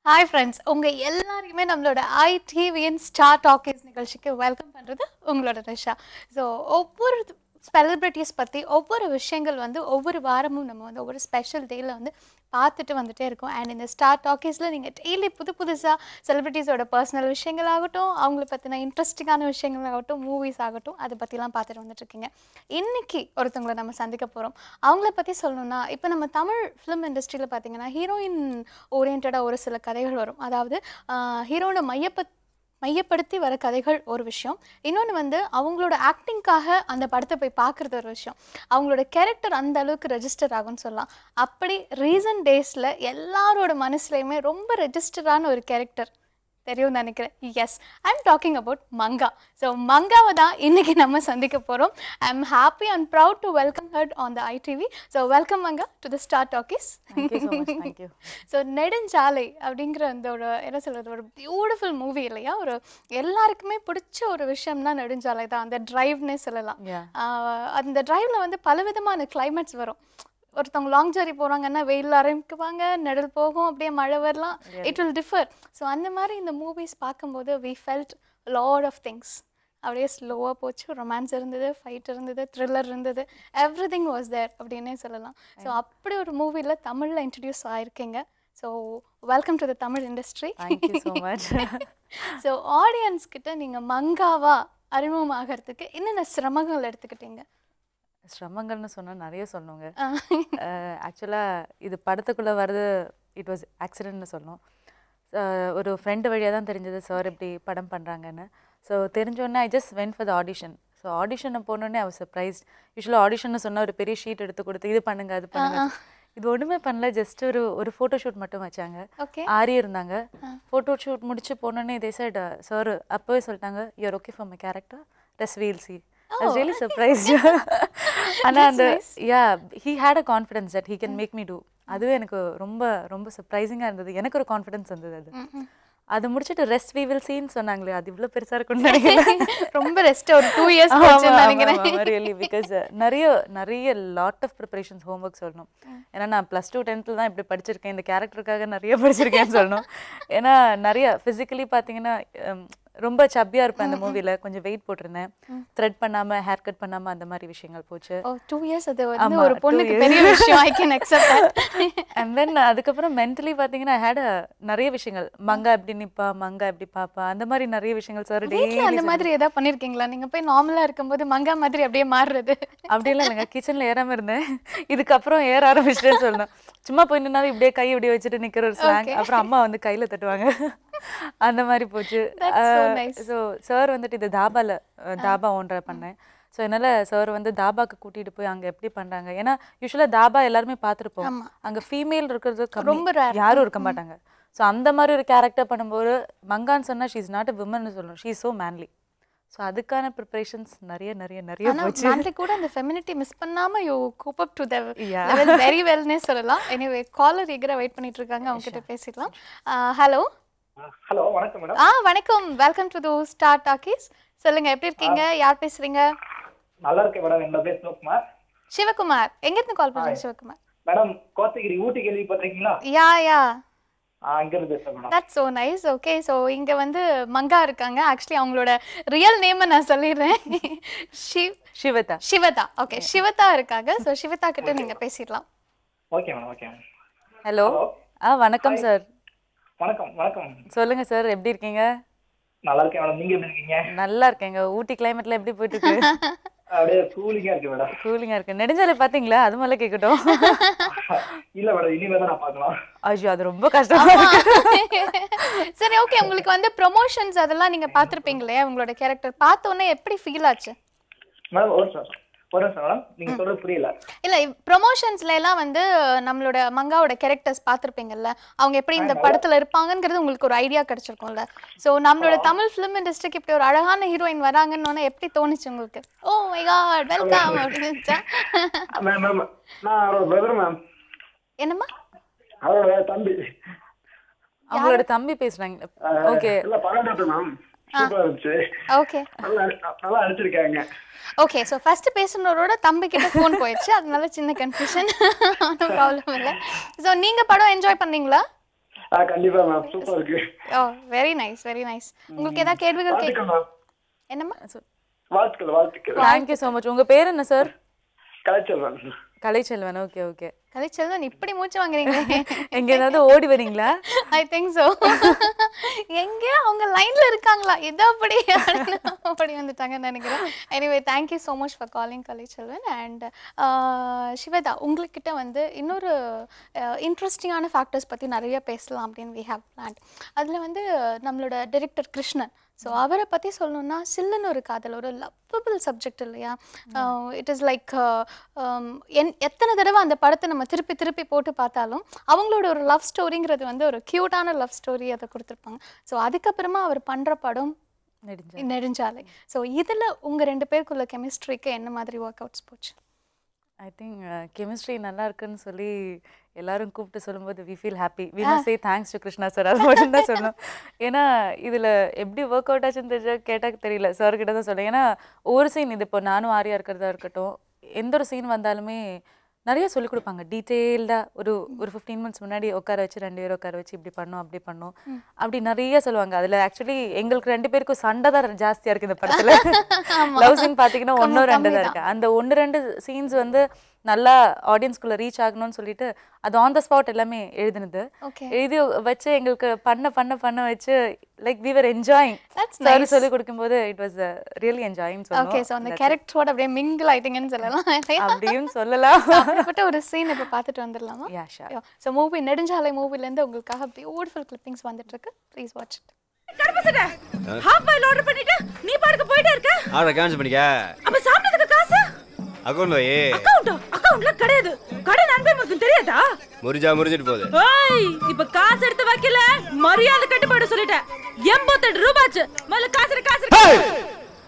Hi friends உங்கள் எல்லாரையுமே நம்மளோட ஐடிவிஎன் ஸ்டார் டாக்கீஸ் நிகழ்ச்சிக்கு வெல்கம் பண்ணுறது உங்களோட நிஷா ஸோ ஒவ்வொரு செலிப்ரிட்டிஸ் பற்றி ஒவ்வொரு விஷயங்கள் வந்து ஒவ்வொரு வாரமும் நம்ம வந்து ஒவ்வொரு ஸ்பெஷல் டேயில் வந்து பார்த்துட்டு வந்துட்டே இருக்கோம் அண்ட் இந்த ஸ்டார் டாக்கீஸில் நீங்கள் டெய்லி புது புதுசாக செலிப்ரிட்டிஸோட பர்சனல் விஷயங்களாகட்டும் அவங்கள பற்றின இன்ட்ரெஸ்டிங்கான விஷயங்களாகட்டும் மூவிஸ் ஆகட்டும் அதை பற்றிலாம் பார்த்துட்டு வந்துட்டுருக்கீங்க இன்னைக்கு ஒருத்தவங்களை நம்ம சந்திக்க போகிறோம் அவங்கள பற்றி சொல்லணும்னா இப்போ நம்ம தமிழ் ஃபிலிம் இண்டஸ்ட்ரியில் பார்த்தீங்கன்னா ஹீரோயின் ஓரியன்டாக ஒரு சில கதைகள் வரும் அதாவது ஹீரோனை மையப்பத் மையப்படுத்தி வர கதைகள் ஒரு விஷயம் இன்னொன்று வந்து அவங்களோட ஆக்டிங்காக அந்த படத்தை போய் பார்க்குறது ஒரு விஷயம் அவங்களோட கேரக்டர் அந்த அளவுக்கு ரெஜிஸ்டர் ஆகும்னு சொல்லலாம் அப்படி ரீசன்ட் டேஸில் எல்லாரோட மனசுலையுமே ரொம்ப ரெஜிஸ்டரான ஒரு கேரக்டர் தெரியும்னு நினைக்கிறேன் yes I am talking about Manga so மங்காவை தான் இன்னைக்கு நம்ம சந்திக்க போகிறோம் I am happy and proud to welcome her on the ITV so welcome Manga to the star talkies Thank you so much. Thank you. So Nedunchalai அப்படிங்கிற அந்த ஒரு என்ன சொல்கிறது ஒரு பியூட்டிஃபுல் மூவி இல்லையா ஒரு எல்லாருக்குமே பிடிச்ச ஒரு விஷயம்னா நெடுஞ்சாலை தான் அந்த டிரைவ்னே சொல்லலாம் Yeah. ஆஹ் அந்த டிரைவில் வந்து பலவிதமான கிளைமேட்ஸ் வரும் ஒருத்தவங்க லாங் ஜர்னி போகிறாங்கன்னா வெயில் ஆரம்பிக்குவாங்க நெடல் போகும் அப்படியே மழை வரலாம் இட் வில் டிஃபர் ஸோ அந்த மாதிரி இந்த மூவிஸ் பார்க்கும்போது we felt lot of things அப்படியே ஸ்லோவாக போச்சு ரொமான்ஸ் இருந்தது ஃபைட் இருந்தது த்ரில்லர் இருந்தது எவ்ரி திங் வாஸ் தேர் அப்படின்னே சொல்லலாம் ஸோ அப்படி ஒரு மூவியில் தமிழில் இன்ட்ரடியூஸ் ஆயிருக்கீங்க so welcome to the Tamil industry Thank you so much. So audience கிட்ட நீங்கள் மங்காவா அறிமுகமாகறதுக்கு என்னென்ன சிரமங்கள் எடுத்துக்கிட்டீங்க சிரமங்கள்னு சொன்னா நிறைய சொன்னோங்க ஆஹ் ஆக்சுவலாக இது படத்துக்குள்ளே வர்றது இட் வாஸ் ஆக்சிடென்ட்னு சொல்லணும் அஹ் ஒரு ஃப்ரெண்டு வழியாக தான் தெரிஞ்சது சார் இப்படி படம் பண்ணுறாங்கன்னு ஸோ தெரிஞ்சோடனே I just went for the audition so ஆடிஷனை போனோடனே அவர் சர்ப்ரைஸ் யூஸ்வலாக ஆடிஷன் சொன்னால் ஒரு பெரிய ஷீட் எடுத்து கொடுத்து இது பண்ணுங்க அது பண்ணுங்க இது ஒன்றுமே பண்ணல ஜஸ்ட் ஒரு ஒரு ஃபோட்டோ ஷூட் மட்டும் வச்சாங்க ஓகே ஆரி இருந்தாங்க ஃபோட்டோ ஷூட் முடிச்சு போனோடனே இதே சைட் சார் அப்போவே சொல்லிட்டாங்க you are okay for my character ரெஸ் வீல் சி ஐ ரியலி சர்ப்ரைஸ் ஆனால் அந்த yeah he had a confidence that he can make me do அதுவே எனக்கு ரொம்ப ரொம்ப சர்ப்ரைசிங்காக இருந்தது எனக்கு ஒரு கான்ஃபிடன்ஸ் இருந்தது அது அது முடிச்சுட்டு ரெஸ்ட் வி வில் சீன்னு சொன்னாங்களே அது இவ்வளோ பெருசாக இருக்கும்னு நினைக்கிறேன் ரொம்ப ரெஸ்ட் ஒரு டூ இயர்ஸ் போச்சுன்னு நினைக்கிறேன் ரியலி பிகாஸ் நிறைய நிறைய லாட் ஆஃப் ப்ரிப்பரேஷன்ஸ் ஹோம்ஒர்க் சொல்லணும் ஏன்னா நான் ப்ளஸ் டூ டென்த்தில் தான் இப்படி படிச்சிருக்கேன் இந்த கேரக்டருக்காக நிறைய படிச்சிருக்கேன்னு சொல்லணும் ஏன்னா நிறைய ஃபிசிக்கலி பார்த்தீங்கன்னா ஹம், ரொம்ப சப்பியாக இருப்பேன் அந்த மூவியில் கொஞ்சம் வெயிட் போட்டிருந்தேன் த்ரெட் பண்ணாமல் ஹேர் கட் பண்ணாமல் அந்த மாதிரி விஷயங்கள் போச்சு ஓ டூ இயர்ஸ் அது வந்து ஆமா, ஒரு two பொண்ணுக்கு years. பெரிய விஷயம் I can accept and then அதுக்கப்புறம் மென்டலி பார்த்தீங்கன்னா ஹேட் நிறைய விஷயங்கள் மங்கா எப்படி நிப்பா மங்கா எப்படி பாப்பா அந்த மாதிரி நிறைய விஷயங்கள் சார் வீட்ல டெய்லி அந்த மாதிரி ஏதாவது பண்ணிருக்கீங்களா நீங்க போய் நார்மலா இருக்கும்போது மங்கா மாதிரி அப்படியே மாறுறது அப்படியெல்லாம் இல்லைங்க கிச்சனில் ஏறாம இருந்தேன் இதுக்கப்புறம் ஏற ஆரம்பிச்சிட்டேன்னு சொல்லணும் சும்மா போய் நின்னாலும் இப்படியே கை இப்படியே வச்சுட்டு நிக்கிற ஒரு ஸ்லாங் அப்புறம் அம்மா வந்து கையில தட்டுவாங்க அந்த மாதிரி போச்சு That's so nice. So sir வந்துட்டு இது தாபால அஹ், தாபா ஓன்ற பண்ணேன் ஸோ என்னால் சார் வந்து தாபாக்கு கூட்டிட்டு போய் அங்க எப்படி பண்றாங்க ஏன்னா யூஸ்வலாக தாபா எல்லாருமே பார்த்துருப்போம் ஆமா. அங்க ஃபீமேல் இருக்கிறது கம்மி. ரொம்ப rare. யாரும் இருக்க மாட்டாங்க ஸோ அந்த மாதிரி ஒரு கேரக்டர் பண்ணும்போது மங்கான்னு சொன்னா she is not a women சொல்லணும் she is so manly so அதுக்கான ப்ரிப்பரேஷன்ஸ் நிறைய நிறைய நிறைய ஆனா போச்சு நாளைக்கு கூட அந்த ஃபெமினிட்டி மிஸ் பண்ணாம you cope up to the Yeah. Level very வெல்னே சொல்லலாம் எனிவே காலர் எகர வெயிட் பண்ணிட்டு இருக்காங்க அவங்க கிட்ட பேசிடலாம் ஹலோ ஹலோ வணக்கம் மேடம் ஆ வணக்கம் welcome to the star talkies சொல்லுங்க எப்படி இருக்கீங்க யார் பேசுறீங்க நல்லா இருக்கேன் மேடம் என்னோட பேர் சிவகுமார் சிவகுமார் எங்க இருந்து கால் பண்றீங்க சிவகுமார் மேடம் கோத்தகிரி ஊட்டி கேள்விப்பட்டிருக்கீங்களா யா யா ஆ, அங்க இருந்து பேசுறேன் madam that's so nice okay so இங்க வந்து மங்கா இருக்காங்க ஆக்சுவலி அவங்களோட ரியல் நேமை நான் சொல்லிடுறேன் ஷிவ் சிவதா சிவதா ஓகே சிவதா இருக்காங்க ஸோ சிவதா கிட்ட நீங்க பேசிடலாம் okay madam okay madam hello Hello. ஆ வணக்கம் சார் வணக்கம் வணக்கம் சொல்லுங்க சார் எப்படி இருக்கீங்க நல்லா இருக்கேன் மேடம் நீங்க எப்படி இருக்கீங்க நல்லா இருக்கேங்க ஊட்டி கிளைமேட்ல எப்படி போயிட்டு இருக்கு அப்படியே கூலிங்கா இருக்கு மேடம் கூலிங்கா இருக்கு நெடுஞ்சாலை பாத்தீங்களா அது மேல கேட்கட்டும் இல்ல மேடம் இனிமே தான் நான் பார்க்கலாம் ஐயோ அது ரொம்ப கஷ்டமா இருக்கு சரி ஓகே உங்களுக்கு வந்து ப்ரொமோஷன்ஸ் அதெல்லாம் நீங்க பார்த்துருப்பீங்களே உங்களோட கேரக்டர் பார்த்த உடனே எப்படி ஃபீல் ஆச்சு மேடம் ஒரு நிமிஷம் ஒரு நிமிஷம் மேடம் நீங்க சொல்றது புரியல இல்ல ப்ரொமோஷன்ஸ்ல எல்லாம் வந்து நம்மளோட மங்காவோட கேரக்டர்ஸ் பார்த்துருப்பீங்கல்ல அவங்க எப்படி இந்த படத்துல இருப்பாங்கங்கிறது உங்களுக்கு ஒரு ஐடியா கிடைச்சிருக்கும்ல ஸோ நம்மளோட தமிழ் ஃபிலிம் இண்டஸ்ட்ரிக்கு இப்படி ஒரு அழகான ஹீரோயின் வராங்கன்னு உடனே எப்படி தோணுச்சு உங்களுக்கு ஓ மை காட் வெல்கம் அப்படின்னு இருந்துச்சா? மேம் மேம் நான் அவரோட பிரதர் மேம் என்னம்மா அவரோட தம்பி அவங்களோட தம்பி பேசுறாங்க ஓகே இல்ல படம் மேம் சூப்பரா இருந்துச்சு ஓகே நல்லா நல்லா அடிச்சிருக்காங்க ஓகே ஸோ ஃபர்ஸ்ட் பேசுனவரோட தம்பி கிட்ட ஃபோன் போயிடுச்சு அதனால சின்ன கன்ஃபியூஷன் ஒன்றும் ப்ராப்ளம் இல்லை ஸோ நீங்க படம் என்ஜாய் பண்ணீங்களா ஆ கண்டிப்பா மேம் சூப்பர் இருக்கு oh very nice very nice உங்களுக்கு ஏதாவது கேள்விகள் கேட்க வாழ்த்துக்கள் மேம் என்னம்மா வாழ்த்துக்கள் வாழ்த்துக்கள் தேங்க்யூ ஸோ மச் உங்க பேர் என்ன sir Kalaichelvan Kalaichelvan okay okay Kalaichelvan இப்படி மூச்சு வாங்குறீங்க எங்க ஏதாவது ஓடி வரீங்களா ஐ திங்க் ஸோ எங்க அவங்க லைன்ல இருக்காங்களா இது அப்படி அப்படின்னு அப்படி வந்துட்டாங்கன்னு நினைக்கிறேன் anyway thank you so much for calling Kalaichelvan and Shivada உங்ககிட்ட வந்து இன்னொரு இன்ட்ரெஸ்டிங்கான ஃபேக்டர்ஸ் பற்றி நிறைய பேசலாம் அப்படின்னு வி ஹேவ் பிளான் அதில் வந்து நம்மளோட டைரக்டர் கிருஷ்ணன் ஸோ அவரை பற்றி சொல்லணும்னா சில்லுன்னு ஒரு காதல் ஒரு லவ்வபிள் சப்ஜெக்ட் இல்லையா இட் இஸ் லைக் என் எத்தனை தடவை அந்த படத்தை நம்ம திருப்பி திருப்பி போட்டு பார்த்தாலும் அவங்களோட ஒரு லவ் ஸ்டோரிங்கிறது வந்து ஒரு க்யூட்டான லவ் ஸ்டோரி அதை கொடுத்துருப்பாங்க ஸோ அதுக்கப்புறமா அவர் பண்ணுற படம் நெடுஞ்ச நெடுஞ்சாலை ஸோ இதில் உங்கள் ரெண்டு பேருக்குள்ள கெமிஸ்ட்ரிக்கு என்ன மாதிரி ஒர்க் அவுட்ஸ் போச்சு ஐ திங்க் கெமிஸ்ட்ரி நல்லா இருக்குன்னு சொல்லி எல்லாரும் கூப்பிட்டு சொல்லும்போது we feel happy we must say thanks to Krishna sir அது மட்டும் தான் சொல்லணும் ஏன்னா இதில் எப்படி ஒர்க் அவுட் ஆச்சுன்னு தெரிஞ்ச கேட்டால் தெரியல சார் கிட்ட தான் சொல்லுவேன் ஏன்னா ஒரு சீன் இது இப்போ நானும் ஆரியா இருக்கிறதா இருக்கட்டும் எந்த ஒரு சீன் வந்தாலுமே நிறைய சொல்லிக் கொடுப்பாங்க டீட்டெயில்டாக ஒரு ஒரு ஃபிஃப்டீன் மினிட்ஸ் முன்னாடி உட்கார வச்சு ரெண்டு பேரும் உட்கார வச்சு இப்படி பண்ணோம் அப்படி பண்ணோம் அப்படி நிறைய சொல்லுவாங்க அதில் ஆக்சுவலி எங்களுக்கு ரெண்டு பேருக்கும் சண்டை தான் ஜாஸ்தியாக இருக்குது இந்த படத்தில் லவ் சீன் பார்த்தீங்கன்னா ஒன்றும் ரெண்டு தான் இருக்கு அந்த ஒன்று ரெண்டு சீன்ஸ் வந்து நல்லா ஆடியன்ஸ்குள்ளே ரீச் ஆகணும்னு சொல்லிட்டு அது ஆன் த ஸ்பாட் எல்லாமே எழுதுனது ஓகே எழுதி வச்சு எங்களுக்கு பண்ண பண்ண பண்ண வச்சு like we were enjoying That's sorry சொல்லி கொடுக்கும்போது it was really enjoying okay so அந்த சொல்லணும் கேரக்டரோட அப்படியே மிங்கிள் ஆயிட்டீங்கன்னு சொல்லலாம் இல்லையா அப்படின்னு சொல்லலாம் அப்படிப்பட்ட ஒரு சீன் இப்போ பார்த்துட்டு வந்துடலாமா யா ஷா ஸோ மூவி நெடுஞ்சாலை மூவிலேருந்து உங்களுக்காக பியூட்டிஃபுல் கிளிப்பிங்ஸ் வந்துட்டு இருக்கு ப்ளீஸ் வாட்ச் இட் கருப்பசட ஹாஃப் பாயில் ஆர்டர் பண்ணிட்டு நீ பாட்டுக்கு போயிட்டே இருக்க ஆர்டர் கேன்சல் பண்ணிக்க அப்ப சாப்பிட்டதுக்கு காசு அக்கௌண்ட் வை அக்கவுண்ட் அக்கவுண்ட்ல கிடையாது கடை நண்பே உனக்கு தெரியாதா முறிஞ்சா முறிஞ்சிட்டு போகுது ஏய் இப்ப காசு எடுத்து வைக்கல மரியாதை கட்டு போயிட சொல்லிட்டேன் எண்பத்தெட்டு ரூபாச்சு முதல்ல காசு இரு, காசு இரு.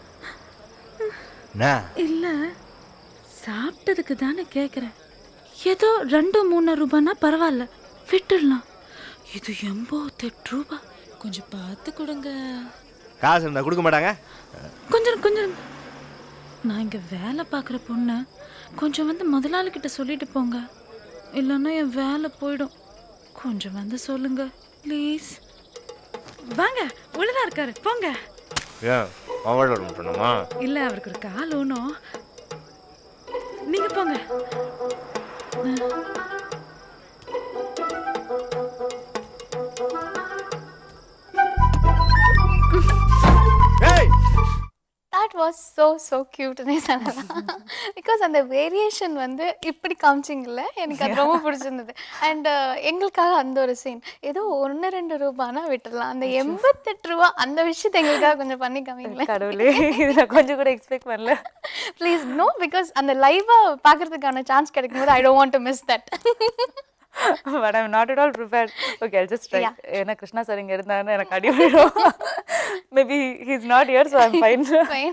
என்ன இல்ல சாப்பிட்டதுக்கு தானே கேக்குறேன் ஏதோ ரெண்டு மூணு ரூபான்னா பரவாயில்ல விட்டுடலாம் இது எண்பத்தெட்டு ரூபா கொஞ்சம் பார்த்து கொடுங்க காசு இருந்தா கொடுக்க மாட்டாங்க கொஞ்சம் கொஞ்சம் நான் இங்க வேலை பார்க்குற பொண்ணு கொஞ்சம் வந்து முதலாளி கிட்ட சொல்லிட்டு போங்க இல்லைன்னா என் வேலை போயிடும் கொஞ்சம் வந்து சொல்லுங்க ப்ளீஸ் வாங்க உள்ளதா இருக்காரு போங்க ஏன் அவன் பண்ணணுமா இல்ல அவருக்கு ஒரு கால் ஊனும் நீங்க போங்க ஏய் தட் வாஸ் ஸோ ஸோ க்யூட்னே சொல்லலாம் பிகாஸ் அந்த வேரியேஷன் வந்து இப்படி காமிச்சிங்கல்ல எனக்கு அது ரொம்ப பிடிச்சிருந்தது அண்ட் எங்களுக்காக அந்த ஒரு சீன் ஏதோ ஒன்று ரெண்டு ரூபானா விட்டுடலாம் அந்த எண்பத்தெட்டு ரூபா அந்த விஷயத்தை எங்களுக்காக கொஞ்சம் பண்ணி காமிங்களேன் கடவுளே இது நான் கொஞ்சம் கூட எக்ஸ்பெக்ட் பண்ணல ப்ளீஸ் நோ பிகாஸ் அந்த லைவாக பார்க்கறதுக்கான சான்ஸ் கிடைக்கும்போது I don't want to miss that but I'm not at all prepared okay just try Yeah. ஏன்னா கிருஷ்ணா சார் இங்கே இருந்தாருன்னு எனக்கு அடி விழும் maybe he's not here so I'm fine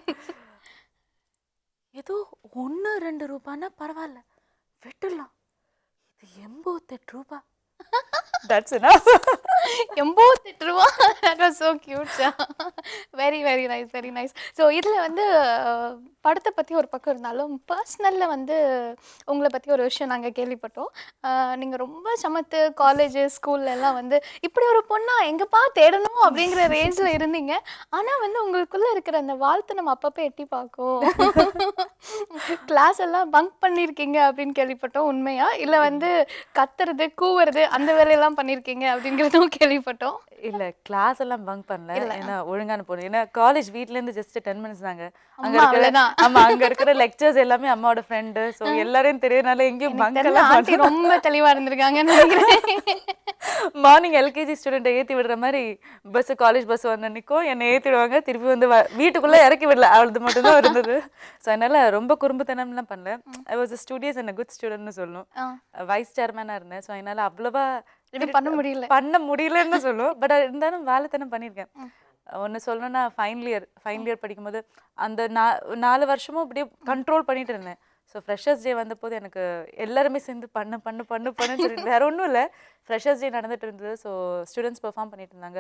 ஏதோ ஒன்று ரெண்டு ரூபான்னா பரவாயில்ல விட்டுடலாம் இது எண்பத்தெட்டு ரூபா தட்ஸ் என்ன எண்பத்தெட்டு ரூபா that was so cute very very nice very nice so இதில் வந்து அஹ், படத்தை பற்றி ஒரு பக்கம் இருந்தாலும் பர்சனலில் வந்து உங்களை பற்றி ஒரு விஷயம் நாங்கள் கேள்விப்பட்டோம் நீங்கள் ரொம்ப சமத்து காலேஜ் எல்லாம் வந்து இப்படி ஒரு பொண்ணா எங்கப்பா தேடணும் அப்படிங்கிற ரேஞ்சில் இருந்தீங்க ஆனால் வந்து உங்களுக்குள்ளே இருக்கிற அந்த வாழ்த்தை நம்ம அப்பப்போ எட்டி பார்க்கும் கிளாஸ் எல்லாம் பங்க் பண்ணியிருக்கீங்க அப்படின்னு கேள்விப்பட்டோம் உண்மையா இல்லை வந்து கத்துறது கூவுறது அந்த வேலையெல்லாம் பண்ணியிருக்கீங்க அப்படிங்கிறதும் கேள்விப்பட்டோம் இல்ல கிளாஸ் எல்லாம் பங்க் பண்ணல ஏன்னா ஒழுங்கான பொண்ணு ஏன்னா காலேஜ் வீட்ல இருந்து ஜஸ்ட் டென் மினிட்ஸ் தாங்க அங்க அம்மா, இருக்கிற அவ்வளவுதான். ஆமா அங்க இருக்கிற லெக்சர்ஸ் எல்லாமே அம்மாவோட ஃப்ரெண்டு சோ எல்லாரையும் தெரியறனால எங்கேயும் பங்க் தெரியல எல்லாம் ஆண்டி ரொம்ப தெளிவா இருந்திருக்காங்கன்னு நினைக்கிறேன் மார்னிங் எல்கேஜி ஸ்டூடெண்ட்டை ஏற்றி விடுற மாதிரி பஸ் காலேஜ் பஸ் வந்து நிற்கும் என்னை ஏற்றி விடுவாங்க திருப்பி வந்து வ- வீட்டுக்குள்ளே இறக்கி விடல அவளது மட்டும்தான் இருந்தது ஸோ அதனால ரொம்ப குறும்புத்தனம்லாம் பண்ணல I was studious and good ஸ்டூடெண்ட்னு சொல்லணும் ஆ. வைஸ் சேர்மேனாக இருந்தேன் ஸோ அதனால அவ்வளோவா இது பண்ண முடியல பண்ண முடியலன்னு சொல்லுவோம் பட் இருந்தாலும் வேலைத்தனம் பண்ணியிருக்கேன் ஒன்று சொல்லணும்னா ஃபைனல் இயர் ஃபைனல் இயர் படிக்கும்போது அந்த நா நாலு வருஷமும் அப்படியே கண்ட்ரோல் பண்ணிட்டு இருந்தேன் ஸோ ஃப்ரெஷர்ஸ் டே வந்தபோது எனக்கு எல்லாருமே சேர்ந்து பண்ணு பண்ணு பண்ணு பண்ணுன்னு சொல்லி வேற ஒன்றும் இல்லை ஃப்ரெஷர்ஸ் டே நடந்துட்டு இருந்தது ஸோ ஸ்டூடெண்ட்ஸ் பெர்ஃபார்ம் பண்ணிட்டு இருந்தாங்க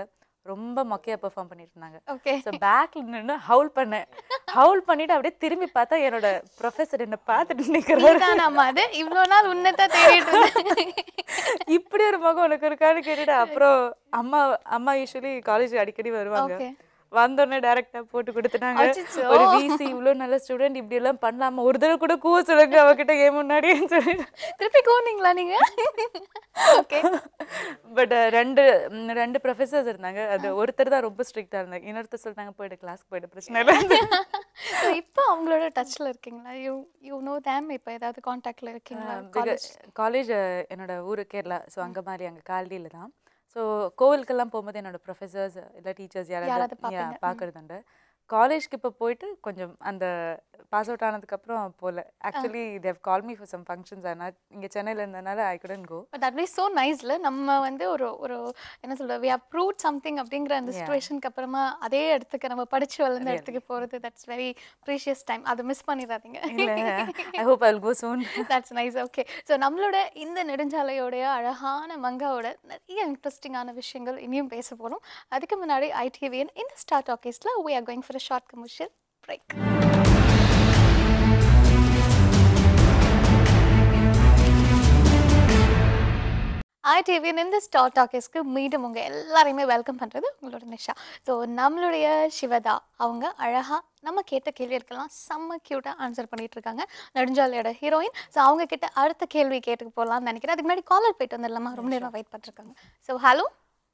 ரொம்ப மொக்கையா பெர்ஃபார்ம் பண்ணிட்டு இருந்தாங்க ஓகே ஸோ பேக்ல நின்று ஹவுல் பண்ணேன் ஹவுல் பண்ணிட்டு அப்படியே திரும்பி பார்த்தா என்னோட ப்ரொஃபஸர் என்ன பார்த்துட்டு நிற்கிறாரு நீதான் நம்ம அது இவ்வளோ நாள் உன்னதான் தேடிட்டு இருந்தேன் இப்படி ஒரு மகம் உனக்கு இருக்கான்னு கேட்டுட்டு அப்புறம் அம்மா அம்மா யூஸ்வலி காலேஜ் அடிக்கடி வருவாங்க Okay. வந்தோடனே டைரக்டா போட்டு கொடுத்துட்டாங்க அச்சச்சோ. ஒரு விசி இவ்வளோ நல்ல ஸ்டூடெண்ட் இப்படி எல்லாம் பண்ணலாமா ஒரு தடவை கூட கூவ சொல்லுங்க அவகிட்ட ஏன் முன்னாடின்னு சொல்லி திருப்பி கோனீங்களா நீங்க ஓகே பட் ரெண்டு ம், ரெண்டு ப்ரொஃபஸர்ஸ் இருந்தாங்க அது ஒருத்தர் தான் ரொம்ப ஸ்ட்ரிக்டாக இருந்தாங்க இன்னொருத்தர் சொல்லிட்டாங்க போயிட்டு கிளாஸ்க்கு போயிட்டு பிரச்சனை இல்லை இப்போ அவங்களோட டச்ல இருக்கீங்களா யூ யூ நோ தேம் இப்போ ஏதாவது காண்டாக்ட்ல இருக்கீங்களா காலேஜ் காலேஜ் என்னோட ஊர் கேரளா ஸோ அங்கே மாதிரி அங்கே காலடியில் தான் ஸோ கோவிலுக்கெல்லாம் போகும்போது என்னோட ப்ரொஃபஸர்ஸ் இல்லை டீச்சர்ஸ் யாராவது யாராவது பார்ப்பீங்க. பார்க்கறது உண்டு காலேஜ்க்கு இப்போ போயிட்டு கொஞ்சம் அந்த பாஸ் அவுட் ஆனதுக்கப்புறம் போகல actually they call me for some functions ஆனால் இங்கே சென்னையில் இருந்தனால I couldn't go but at so நைஸ்ல நம்ம வந்து ஒரு ஒரு என்ன சொல்ற வி ஹவ் ப்ரூவ் சம்திங் அப்படிங்கிற அந்த சுச்சுவேஷனுக்கு அப்புறமா அதே இடத்துக்கு நம்ம படிச்சு வளர்ந்த இடத்துக்கு போறது தட்ஸ் வெரி ப்ரீஷியஸ் டைம் அதை மிஸ் பண்ணிடாதீங்க இல்லை I hope I will go soon that's nice okay so நம்மளோட இந்த நெடுஞ்சாலையோடைய அழகான மங்காவோட நிறைய இன்ட்ரெஸ்டிங்கான விஷயங்கள் இனியும் பேச போகிறோம் அதுக்கு முன்னாடி ஐடிவியின் இந்த ஸ்டார்ட் ஆக்கேஸில் we are going for a short commercial break ஐடிவியின் இந்த ஸ்டார் டாக்கேஸ்க்கு மீண்டும் உங்கள் எல்லாரையுமே வெல்கம் பண்ணுறது உங்களோட நிஷா ஸோ நம்மளுடைய சிவதா அவங்க அழகாக நம்ம கேட்ட கேள்விகளுக்கெல்லாம் செம்ம க்யூட்டாக ஆன்சர் பண்ணிட்டு இருக்காங்க நெடுஞ்சாலையோட ஹீரோயின் ஸோ அவங்க கிட்ட அடுத்த கேள்வி கேட்டுக்கு போகலாம்னு நினைக்கிறேன் அதுக்கு முன்னாடி காலர் போயிட்டு வந்துடலாமா ரொம்ப நேரம் வெயிட் பண்ணிருக்காங்க ஸோ ஹலோ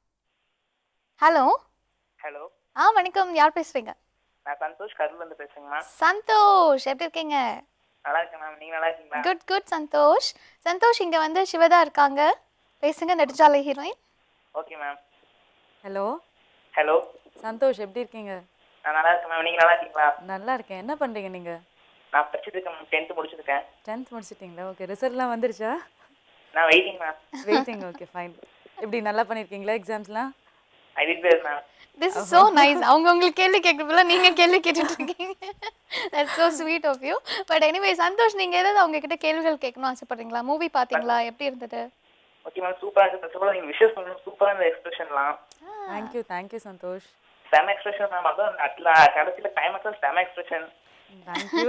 ஹலோ ஹலோ ஆ வணக்கம் யார் பேசுறீங்க நான் சந்தோஷ் கரூர்ல இருந்து பேசுறேங்க மேம் சந்தோஷ் எப்படி இருக்கீங்க நல்லா இருக்கேன் மேம் நீங்க நல்லா இருக்கீங்களா குட் குட் சந்தோஷ் சந்தோஷ் இங்கே வந்து சிவதா இருக்காங்க பேசுங்க Nedunchalai heroine okay ma'am hello hello Santhosh எப்படி இருக்கீங்க நான் நல்லா இருக்கேன் மேம் நீங்க நல்லா இருக்கீங்களா நல்லா இருக்கேன் என்ன பண்ணுறீங்க நீங்கள் நான் படிச்சுட்டு இருக்கேன் மேம் டென்த்து முடிச்சிருக்கேன் டென்த் முடிச்சிட்டிங்களா ஓகே ரிசல்ட்லாம் வந்துருச்சா நான் waiting ma'am waiting okay fine எப்படி நல்லா பண்ணியிருக்கீங்களா எக்ஸாம்ஸ்லாம் I did well ma'am this is so nice அவங்க உங்களுக்கு கேள்வி கேட்கறதுல நீங்க கேள்வி கேட்டுட்டு இருக்கீங்க that's so sweet of you but anyway Santhosh நீங்க ஏதாவது அவங்க கிட்ட கேள்விகள் கேட்கணும் ஆசைப்படுறீங்களா மூவி பாத்தீங்களா எப்படி இருந்தது ஓகே மேம் சூப்பரா இருக்கு ஃபர்ஸ்ட் ஆஃப் ஆல் நீங்க விஷஸ் பண்ணணும் சூப்பரா இந்த எக்ஸ்பிரஷன்லாம் தேங்க்யூ தேங்க்யூ சந்தோஷ் செம எக்ஸ்பிரஷன் மேம் அதான் அட்ல கடைசியில் டைம் எக்ஸாம் செம expression thank you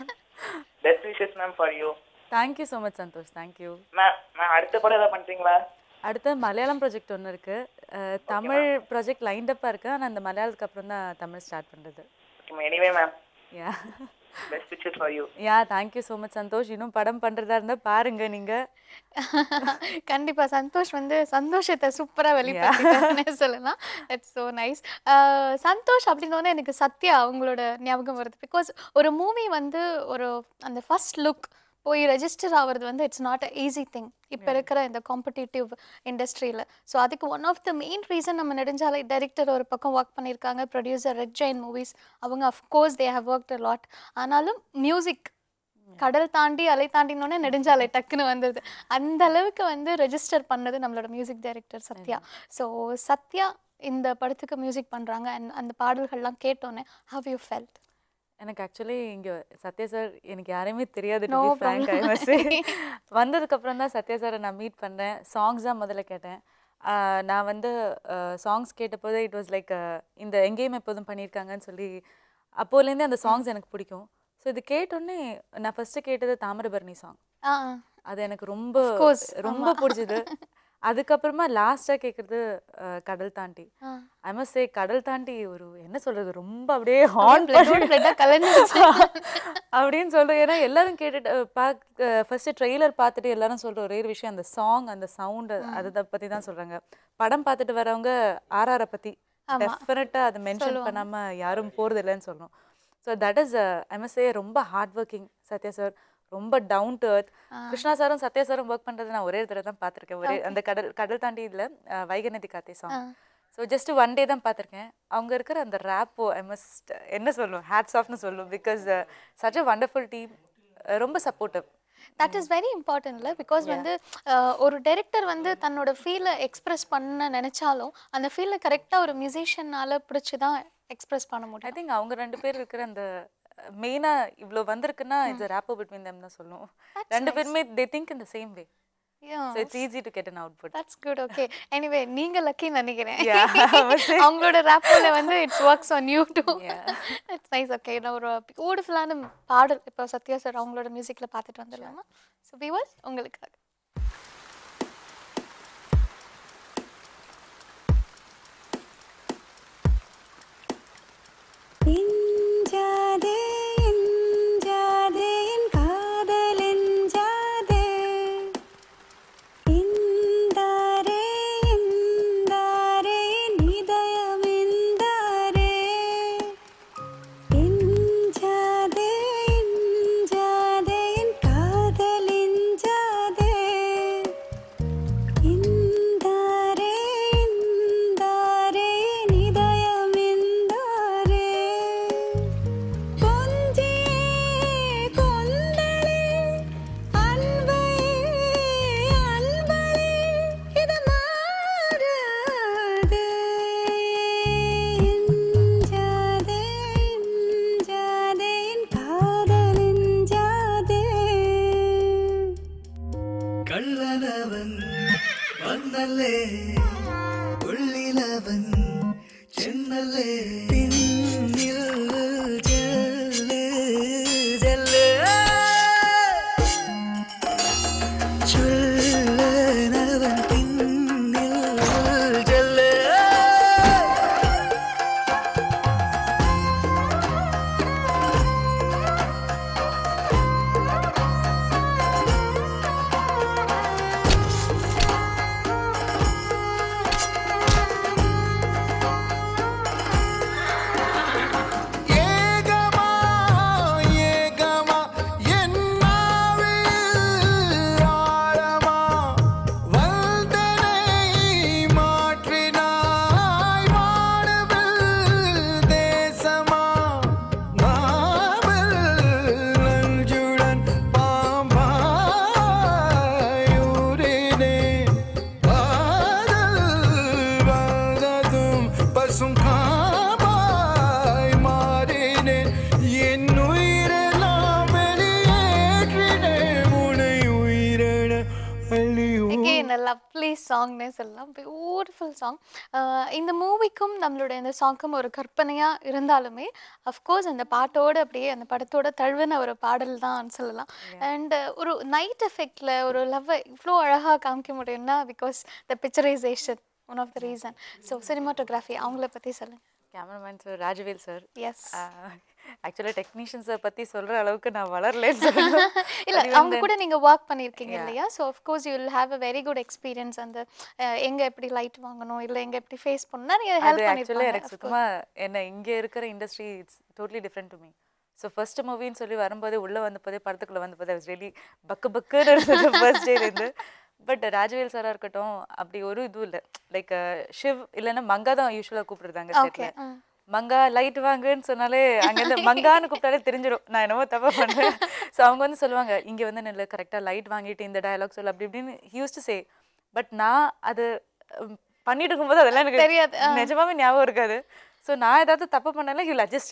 best wishes ma'am for you thank you so much Santhosh thank you ma'am ma'am அடுத்த படம் ஏதாவது பண்றீங்களா அடுத்து மலையாளம் ப்ராஜெக்ட் ஒன்று இருக்குது தமிழ் ப்ராஜெக்ட் லைண்டப்பாக இருக்குது ஆனால் அந்த மலையாளத்துக்கு அப்புறம் தான் தமிழ் ஸ்டார்ட் பண்ணுறது okay ma'am anyway ma'am yeah best wishes for you yeah thank you so much Santhosh இன்னும் படம் பண்ணுறதா இருந்தால் பாருங்கள் நீங்கள் கண்டிப்பா சந்தோஷ் வந்து சந்தோஷத்தை சூப்பரா வெளிப்படுத்திட்டாருன்னே சொல்லலாம் இட்ஸ் ஸோ நைஸ் சந்தோஷ் அப்படின்னோடனே எனக்கு சத்யா அவங்களோட ஞாபகம் வருது பிகாஸ் ஒரு மூவி வந்து ஒரு அந்த ஃபர்ஸ்ட் லுக் போய் ரெஜிஸ்டர் ஆகிறது வந்து it's not a easy thing இப்போ இருக்கிற இந்த காம்படிட்டிவ் இண்டஸ்ட்ரியில் ஸோ அதுக்கு one of the main reason நம்ம நெடுஞ்சாலை டைரக்டர் ஒரு பக்கம் ஒர்க் பண்ணியிருக்காங்க ப்ரொடியூசர் ரெட் ஜெயின் மூவிஸ் அவங்க of course they have work a lot ஆனாலும் மியூசிக் கடல் தாண்டி அலை தாண்டினோடனே நெடுஞ்சாலை டக்குன்னு வந்தது அந்த அளவுக்கு வந்து ரெஜிஸ்டர் பண்ணது நம்மளோட music director Sathya so Sathya இந்த படத்துக்கு மியூசிக் பண்ணுறாங்க அண்ட் அந்த பாடல்கள்லாம் கேட்டோன்னே ஹவ் யூ ஃபெல்ட் எனக்கு ஆக்சுவலி இங்கே சத்யா சார் எனக்கு யாரையுமே தெரியாது No to be frank I problem. Must வந்ததுக்கப்புறம் தான் சத்யா சாரை நான் மீட் பண்ணேன் சாங்ஸ் தான் முதல்ல கேட்டேன் ஆஹ் நான் வந்து சாங்ஸ் கேட்டபோது இட் வாஸ் லைக் இந்த எங்கேயும் எப்போதும் பண்ணியிருக்காங்கன்னு சொல்லி அப்போலேருந்தே அந்த சாங்ஸ் எனக்கு பிடிக்கும் ஸோ இது கேட்டோன்னே நான் ஃபஸ்ட்டு கேட்டது தாமிரபரணி சாங் ஆ அது எனக்கு ரொம்ப course, ரொம்ப பிடிச்சது அதுக்கப்புறமா லாஸ்ட்டாக கேட்குறது கடல் தாண்டி ஆ. ஐ மஸ்ட் சே கடல் தாண்டி ஒரு என்ன சொல்றது ரொம்ப அப்படியே ஹார்ன் blood-ஓட கலந்துருச்சு. அப்படின்னு சொல்றேன் ஏன்னா எல்லாரும் கேட்டுட்டு பாக் ஃபர்ஸ்ட் ட்ரெய்லர் பார்த்துட்டு எல்லாரும் சொல்ற ஒரே ஒரு விஷயம் அந்த சாங் அந்த சவுண்ட் அதை பத்தி தான் சொல்றாங்க படம் பார்த்துட்டு வரவங்க ஆர்ஆரை பத்தி டெஃபினட்டா அதை மென்ஷன் பண்ணாம யாரும் போறது இல்லைன்னு சொல்லணும் so that is I must say ரொம்ப ஹார்ட் ஒர்க்கிங் சத்யா சார் ரொம்ப டவுன் டு earth கிருஷ்ணா சாரும் சத்யா சாரும் ஒர்க் பண்றது நான் ஒரே தடவை தான் பார்த்துருக்கேன் ஒரே அந்த கடல் கடல் தாண்டி இதுல அஹ், வைகை நதி காத்தே song so just one day தான் பார்த்துருக்கேன் அவங்க இருக்கிற அந்த ரேப்போ ஐ மஸ்ட் என்ன சொல்லும் ஹேட்ஸ் ஆஃப்னு சொல்லும் because such a wonderful team ரொம்ப சப்போர்ட்டிவ் தட் இஸ் வெரி இம்பார்ட்டன்ட்ல பிகாஸ் வந்து அஹ், ஒரு டைரக்டர் வந்து தன்னோட ஃபீலை எக்ஸ்பிரஸ் பண்ண நினைச்சாலும் அந்த ஃபீலை கரெக்டாக ஒரு மியூசிஷியனால பிடிச்சி தான் எக்ஸ்பிரஸ் பண்ண ஐ முடியும் திங்க் அவங்க ரெண்டு பேர் இருக்கிற அந்த மெயினாக இவ்வளோ வந்திருக்குன்னா இட்ஸ் ரேப்போ பிட்வீன் them தான் சொல்லும் ரெண்டு பேருமே தே திங்க் இந்த same way Yeah. So it's easy to get an output that's good okay anyway நீங்க லக்கி நினைக்கிறேன் Yeah, I must say. அவங்களோட ரேப்போல வந்து it's works on you too Yeah. It's nice okay நான் ஒரு பியூட்டிஃபுல்லான பாடல் இப்போ சத்யா சார் அவங்களோட மியூசிக்ல பார்த்துட்டு வந்துடலாமா ஸோ வியூவர்ஸ் உங்களுக்காக எஞ்சாதே எஞ்சாதே என் காதல் எஞ்சாதே இந்தாரே இந்தாரே என் இதயம் இந்தாரே எஞ்சாதே எஞ்சாதே என் காதல் எஞ்சாதே இந்தாரே இந்தாரே என் இதயம் இந்தாரே கொஞ்சியே கொண்டலே அன்பே அன்பலே இது மாறாதே எஞ்சாதே எஞ்சாதே என் காதல் எஞ்சாதே கள்ளனவன் வந்தல்லே உள்ளிலவன் சென்னல்லே பின்னில் ஜல்லு ஜல்லு சொல்லனவன் பின்னில் ஜல்லு ஏகமா ஏகமா என்னாவில் ஆழமா வந்தனை மாற்றினாய் வானவில் தேசமா மாமல் நஞ்சுடன் பாம்பாய் ஊறினேன் காதல் வந்ததும் பசும் காமாய் மாறினேன் என் உயிரெல்லாம் வெளியேற்றினேன் உனை உயிரென அள்ளியோ again a lovely சாங்னே சொல்லலாம் பியூட்டிஃபுல் சாங் இந்த மூவிக்கும் நம்மளோட இந்த சாங்க்கும் ஒரு கற்பனையாக இருந்தாலுமே அஃப்கோர்ஸ் அந்த பாட்டோட அப்படியே அந்த படத்தோட தழுவின ஒரு பாடல் தான் சொல்லலாம் அண்ட் ஒரு நைட் எஃபெக்டில் ஒரு லவ்வை இவ்வளோ அழகாக காமிக்க முடியும்னா because the picturisation one of the reason so cinematography அவங்கள பற்றி சொல்லுங்கள் cameraman sir Rajavel sir yes ஆக்சுவலாக டெக்னீஷியன்ஸை பற்றி சொல்கிற அளவுக்கு நான் வளரலன்னு சொல்லணும் இல்ல அது அவங்க வந்து- கூட நீங்க ஒர்க் பண்ணிருக்கீங்க இல்லையா so course you will have a very good experience அந்த அஹ், எங்க எப்படி லைட் வாங்கணும் இல்ல எங்க எப்படி ஃபேஸ் பண்ணணும் நிறைய அது ஹெல்ப் ஆக்சுவலாக எனக்கு பண்ணிருப்பாங்க சுத்தமா என்ன இங்கே இருக்கிற industry it's totally different to me so first மூவின்னு சொல்லி வரும்போது உள்ளே வந்தபோதே படத்துக்குள்ளே வந்தபோதே வாஸ் ரெலி பக்கு பக்குன்னு இருந்தது ஃபர்ஸ்ட் டேலேருந்து பட் ராஜவேல் சாராக இருக்கட்டும் அப்படி ஒரு இதுவும் இல்லை லைக் ஷிவ் இல்லைன்னா மங்கா தான் யூஸ்வலாக கூப்பிடுறாங்க Okay, செட்டில் மங்கா லைட் வாங்குன்னு சொன்னாலே அங்கேருந்து மங்கான்னு கூப்பிட்டாலே தெரிஞ்சிடும் நான் என்னமோ தப்பா பண்ணுறேன் ஸோ அவங்க வந்து சொல்லுவாங்க இங்கே வந்து நல்ல கரெக்டாக லைட் வாங்கிட்டு இந்த டயலாக் சொல்லு அப்படி இப்படின்னு யூஸ் டு சே பட் நான் அது உம், பண்ணிட்டு இருக்கும்போது அதெல்லாம் எனக்கு தெரியாது, ஆ. நிஜமாவே ஞாபகம் இருக்காது ஸோ நான் ஏதாவது தப்பு பண்ணாலும் ஹில் அட்ஜஸ்ட்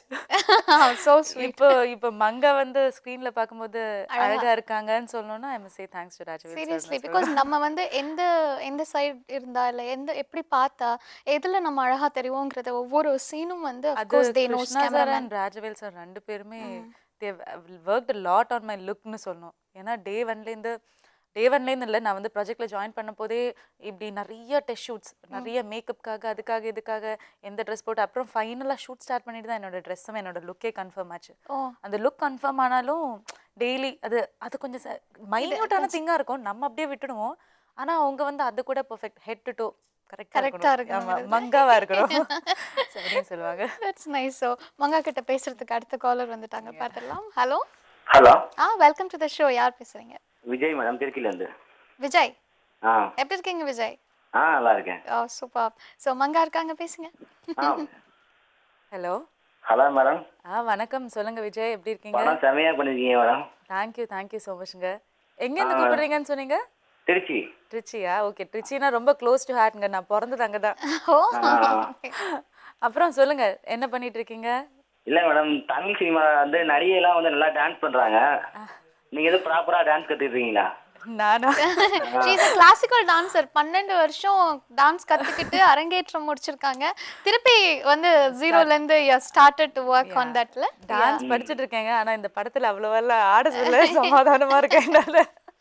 so sweet இப்போ இப்போ மங்கா வந்து ஸ்க்ரீன்ல பார்க்கும்போது அழகா இருக்காங்கன்னு சொல்லணும்னா I must say thanks to Rajavel seriously because நம்ம வந்து எந்த எந்த சைடு இருந்தா இல்ல எந்த எப்படி பார்த்தா எதுல நம்ம அழகா தெரியுங்கிறத ஒவ்வொரு சீனும் வந்து அது of course they knows Krishna sir cameraman and Rajavel sir ரெண்டு பேருமே they work lot on my லுக்னு சொல்லணும் ஏன்னா டே ஒன்லேருந்து டே ஒன்லேருந்து இல்லை நான் வந்து ப்ராஜெக்டில் ஜாயின் பண்ண போதே இப்படி நிறைய டெஸ்ட் ஷூட்ஸ் நிறைய மேக்கப்புக்காக அதுக்காக இதுக்காக எந்த ட்ரெஸ் போட்டு அப்புறம் ஃபைனலாக ஷூட் ஸ்டார்ட் பண்ணிட்டு தான் என்னோட ட்ரெஸ்ஸும் என்னோட லுக்கே கன்ஃபார்ம் ஆச்சு ஓ அந்த லுக் கன்ஃபார்ம் ஆனாலும் டெய்லி அது அது கொஞ்சம் மைன்யூட்டான திங்காக இருக்கும் நம்ம அப்படியே விட்டுடுவோம் ஆனால் அவங்க வந்து அது கூட perfect head to toe Correct ஆ கரெக்டாக இருக்கணும். இருக்கணும் ஆமாம் மங்காவாக இருக்கணும் So, அப்படின்னு சொல்லுவாங்க தட்ஸ் நைஸ் ஸோ மங்கா கிட்ட பேசுறதுக்கு அடுத்த காலர் வந்துட்டாங்க பார்த்துடலாம் ஹலோ ஹலோ ஆ வெல்கம் டு த ஷோ யார் பேசுறீங்க விஜய் மேடம் திருச்சிலேருந்து விஜய் ஆ எப்படி இருக்கீங்க விஜய் ஆ நல்லா இருக்கேன் ஓ சூப்பர் ஸோ மங்கா இருக்காங்க பேசுங்க ஆ ஹலோ ஹலோ மேடம் ஆ வணக்கம் சொல்லுங்க விஜய் எப்படி இருக்கீங்க படம் செமையாக பண்ணிருக்கீங்க மேடம் தேங்க்யூ தேங்க்யூ ஸோ மச்ங்க எங்கேருந்து கூப்பிடுறீங்கன்னு சொன்னீங்க திருச்சி ட்ரிச்சியா ஓகே ட்ரிச்சினா ரொம்ப க்ளோஸ் டு ஹார்ட்ங்க நான் பிறந்தது அங்கே தான் ஓ அப்புறம் சொல்லுங்க என்ன பண்ணிட்டு இருக்கீங்க இல்லை மேடம் தமிழ் சினிமா வந்து நடிகைலாம் வந்து நல்லா டான்ஸ் பண்ணுறாங்க நீங்கள் எதுவும் ப்ராப்பராக டான்ஸ் கற்றுருக்கீங்களா நானா ஷீஸ் கிளாசிக்கல் டான்சர் பன்னெண்டு வருஷம் டான்ஸ் கத்துக்கிட்டு அரங்கேற்றம் முடிச்சிருக்காங்க திருப்பி வந்து ஜீரோல இருந்து ஸ்டார்டட் டு ஒர்க் ஆன் தட்ல டான்ஸ் படிச்சுட்டு இருக்கேங்க ஆனா இந்த படத்துல அவ்வளவா ஆட சொல்ல சமாதானமா இருக்கேன் என்னால.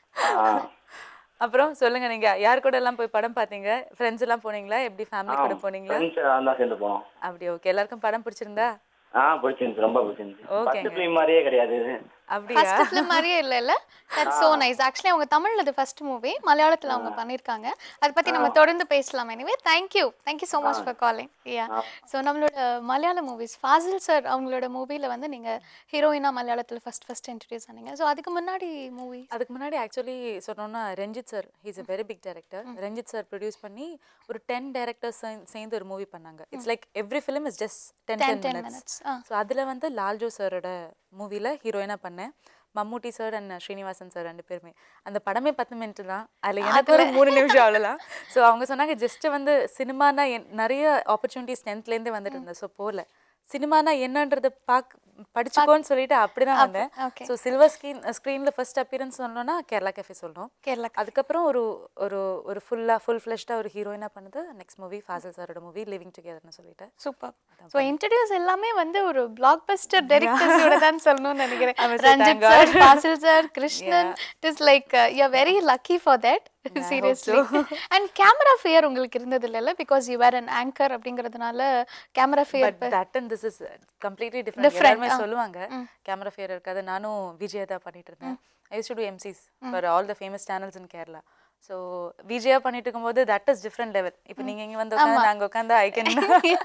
அப்புறம் சொல்லுங்க நீங்க யார் கூட எல்லாம் போய் படம் பாத்தீங்க ஃப்ரெண்ட்ஸ் எல்லாம் போனீங்களா எப்படி ஃபேமிலி கூட போனீங்களா ஃப்ரெண்ட்ஸ் தான் சேர்ந்து போனோம் அப்படி ஓகே எல்லாருக்கும் படம் பிடிச்சிருந்தா ஆ பிடிச்சிருந்துச்சு ரொம்ப பிடிச்சிருந்துச்சு Okay. ஃபர்ஸ்ட் ஃபிலிம் மாதிரியே கிடையாது இது அப்படியா ஃபர்ஸ்ட் ஃபிலிம் மாதிரியே இல்ல இல்ல தட்ஸ் சோ நைஸ் ஆக்சுவலி அவங்க தமிழ்ல இது ஃபர்ஸ்ட் மூவி மலையாளத்துல அவங்க பண்ணிருக்காங்க அதை பத்தி நம்ம தொடர்ந்து பேசலாம் anyway thank you thank you so much for calling yeah so நம்மளோட மலையாள மூவிஸ் ஃபாசில் சார் அவங்களோட மூவில வந்து நீங்க ஹீரோயினா மலையாளத்துல ஃபர்ஸ்ட் ஃபர்ஸ்ட் இன்ட்ரடியூஸ் ஆனீங்க ஸோ அதுக்கு முன்னாடி மூவி அதுக்கு முன்னாடி ஆக்சுவலி சொன்னோம்னா Ranjith sir he's a very big director Ranjith sir produce பண்ணி ஒரு டென் டேரக்டர்ஸ் சேர்ந்து ஒரு மூவி பண்ணாங்க it's like every film is just ten 10 ten 10 minutes minutes. ஆ. ஸோ அதில் வந்து லால்ஜோ சாரோட மூவியில் ஹீரோயினாக பண்ணேன் Mammootty sir and Sreenivasan sir ரெண்டு பேருமே அந்த படமே பத்து மினிட் தான் அதில் எனக்கு ஒரு மூணு நிமிஷம் அவ்வளோதான் ஸோ அவங்க சொன்னாங்க ஜஸ்ட் வந்து சினிமானா என் நிறைய ஆப்பர்ச்சுனிட்டிஸ் டென்த்லேருந்தே வந்துட்டு இருந்தேன் ஸோ போகல சினிமானா என்னன்றதை பாக் படிச்சுக்கோன்னு சொல்லிட்டு அப்படி தான் வந்தேன் okay. ஸோ சில்வர் ஸ்க்ரீன் ஸ்க்ரீனில் ஃபர்ஸ்ட் அப்பியரன்ஸ் சொல்லணும்னா கேரளா கேஃபே சொல்லணும் கேரளா அதுக்கப்புறம் ஒரு ஒரு ஒரு ஃபுல்லாக ஃபுல் ஃப்ளெஷ்டாக ஒரு ஹீரோயினாக பண்ணது நெக்ஸ்ட் மூவி ஃபாசில் சாரோட மூவி லிவிங் டுகெதர்னு சொல்லிட்டு சூப்பர் ஸோ இன்ட்ரடியூஸ் எல்லாமே வந்து ஒரு பிளாக் பஸ்டர் டேரக்டர்ஸோட தான் சொல்லணும்னு நினைக்கிறேன் I must say thank Ranjith sir God. Fazil sir Krishnan it is like you very lucky for that seriously and camera fear உங்களுக்கு இருந்தது இல்லைல்ல because you were an anchor அப்படிங்கிறதுனால camera fear but that and this is completely different Different, எல்லாருமே ஆ. சொல்லுவாங்க camera fear இருக்காது நானும் விஜயா தான் பண்ணிட்டு இருந்தேன் I use to do MCs for all the famous channels in Kerala so விஜயா பண்ணிட்டு இருக்கும்போது தட் இஸ் டிஃப்ரெண்ட் லெவல் இப்போ நீங்க இங்க வந்து உட்காந்து நாங்க உட்காந்து I can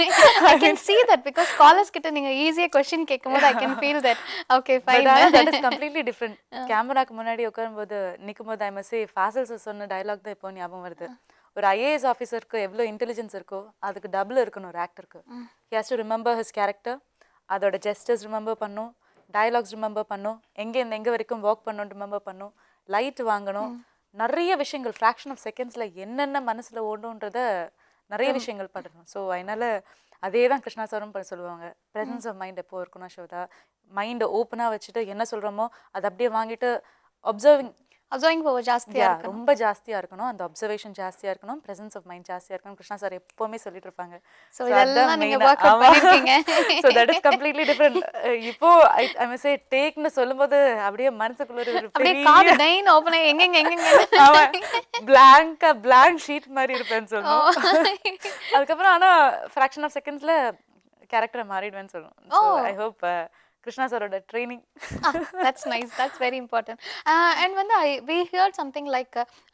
I can see that because callers கிட்ட நீங்க ஈஸியா கொஸ்டின் கேட்கும்போது I can feel that okay fine that is completely different கேமராக்கு முன்னாடி உட்காரும்போது நிக்கும்போது ஐ மஸ் சே ஃபாசல்ஸ் சொன்ன டயலாக் தான் இப்போ ஞாபகம் வருது ஒரு ஐஏஎஸ் ஆஃபீஸருக்கு எவ்வளோ இன்டெலிஜென்ஸ் இருக்கோ அதுக்கு டபுள் இருக்கணும் ஒரு ஆக்டருக்கு he has to remember his character அதோட ஜெஸ்டர்ஸ் ரிமெம்பர் பண்ணும் டயலாக்ஸ் ரிமெம்பர் பண்ணும் எங்கேருந்து எங்கே வரைக்கும் வாக் பண்ணணும் ரிமெம்பர் பண்ணும் லைட் வாங்கணும் நிறைய விஷயங்கள் ஃப்ராக்ஷன் ஆஃப் செகண்ட்ஸில் என்னென்ன மனசில் ஓடுன்றத நிறைய விஷயங்கள் பண்ணணும் ஸோ அதனால அதே தான் கிருஷ்ணா சாரும் பண்ண சொல்லுவாங்க ப்ரெசன்ஸ் ஆஃப் மைண்ட் எப்போ இருக்கணும் ஷோதா மைண்டை ஓப்பனாக வச்சுட்டு என்ன சொல்கிறோமோ அதை அப்படியே வாங்கிட்டு அப்சர்விங் அப்சர்விங் பவர் ஜாஸ்தியா Yeah, இருக்கணும் ரொம்ப ஜாஸ்தியா இருக்கணும் அந்த அப்சர்வேஷன் ஜாஸ்தியா இருக்கணும் பிரசன்ஸ் ஆஃப் மைண்ட் ஜாஸ்தியா இருக்கணும் கிருஷ்ணா சார் எப்பவுமே சொல்லிட்டு இருப்பாங்க So, இதெல்லாம் நீங்க work out பண்ணிருக்கீங்க. So that is completely different இப்போ ஐ ஐ மிஸ் சே டேக்னு சொல்லும்போது அப்படியே மனசுக்குள்ள ஒரு அப்படியே பெரிய காது டைன் ஓபன் ஆகி எங்க எங்க பிளாங்கா பிளாங்க் ஷீட் மாதிரி இருப்பேன்னு சொல்லணும் அதுக்கப்புறம் ஆனா ஃப்ராக்ஷன் ஆஃப் செகண்ட்ஸ்ல கேரக்டரை மாறிடுவேன்னு சொல்லணும் ஐ ஹோப் கிருஷ்ணா சாரோட training that's nice that's very important and வந்து I we hear something like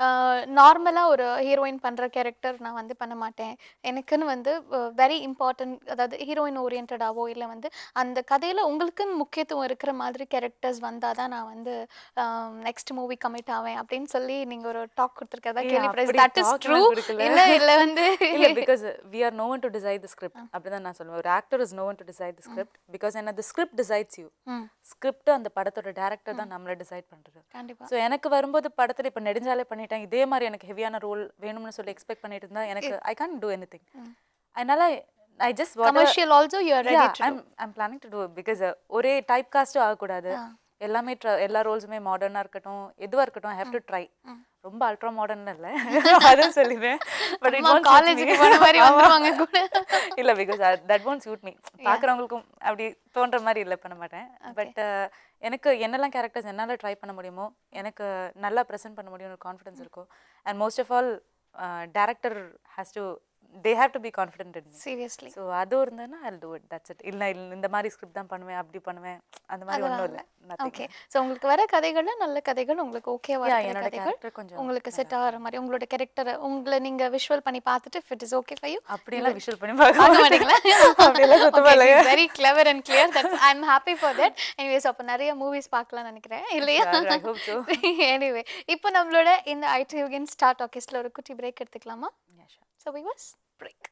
நார்மலாக ஒரு ஹீரோயின் பண்ணுற கேரக்டர் நான் வந்து பண்ண மாட்டேன் எனக்குன்னு வந்து வெரி இம்பார்ட்டன்ட் அதாவது ஹீரோயின் ஓரியன்டாவோ இல்லை வந்து அந்த கதையில் உங்களுக்குன்னு முக்கியத்துவம் இருக்கிற மாதிரி கேரக்டர்ஸ் வந்தால் தான் நான் வந்து நெக்ஸ்ட் மூவி கமிட் ஆவேன் அப்படின்னு சொல்லி நீங்கள் ஒரு டாக் கொடுத்துருக்கதா ஏய், கேள்விப்பட்டேன் அப்படி தட் இஸ் talk ட்ரூ எல்லாம் கொடுக்கல. இல்லை இல்லை வந்து இல்ல because we are no one to decide the script அப்படிதான் நான் சொல்லுவேன் ஒரு actor is no one to decide the script because என்ன the script decides you script அந்த படத்தோட டேரக்டர் தான் நம்மள டிசைட் பண்றது கண்டிப்பாக ஸோ எனக்கு வரும்போது படத்துல இப்ப நெடுஞ்சாலே பண்ணிட்டேன் இதே மாதிரி எனக்கு ஹெவியான ரோல் வேணும்னு சொல்லி எக்ஸ்பெக்ட் பண்ணிட்டு இருந்தா எனக்கு I can't do anything அதனால I just commercial also you are ready to I'm I'm planning to do because ஒரே டைப் காஸ்ட்டும் ஆகக்கூடாது எல்லாமே tr- எல்லா ரோல்ஸுமே மாடர்னாக இருக்கட்டும் எதுவாக இருக்கட்டும் ஐ ஹேவ் டு ட்ரை ரொம்ப அல்ட்ரா மாடர்ன் இல்லை அதுவும் சொல்லிடுவேன் பட் இட் காலேஜுக்கு போன மாதிரி வந்துருவாங்க கூட இல்ல because that won't suit me பார்க்குறவங்களுக்கும் அப்படி தோன்ற மாதிரி இல்லை பண்ண மாட்டேன் பட் எனக்கு என்னெல்லாம் கேரக்டர்ஸ் என்னால் ட்ரை பண்ண முடியுமோ எனக்கு நல்லா ப்ரெசென்ட் பண்ண முடியும்னு கான்ஃபிடன்ஸ் இருக்கும் and most of all director has to they have to be confident in seriously so அது இருந்ததுன்னா I do it that's it இல்லை இந்த மாதிரி ஸ்கிரிப்ட் தான் பண்ணுவேன் அப்படி பண்ணுவேன் அந்த மாதிரி ஒன்றும் இல்லை ஓகே ஸோ உங்களுக்கு வர கதைகள்ல நல்ல கதைகள் உங்களுக்கு ஓகேவா Yeah, இருக்கிற என்னோட கதைகள் character கொஞ்சம் உங்களுக்கு செட் ஆகிற மாதிரி உங்களோட கேரக்டர் உங்களை நீங்க விஷுவல் பண்ணி பார்த்துட்டு if it is okay for you அப்படியெல்லாம் விஷுவல் பண்ணி பார்க்க பார்க்க மாட்டீங்களா அப்படியெல்லாம் சுத்தமா இல்லைங்க very clever and clear that I am happy for that anyways அப்போ நிறைய மூவிஸ் பார்க்கலாம்னு நினைக்கிறேன் இல்லையா Sure, I hope so. Anyway இப்போ நம்மளோட இந்த ஐடி யூகன் ஸ்டார் டாக்கிஸ்ல ஒரு குட்டி பிரேக் எடுத்துக்கலாமா Yeah, sure. So we was break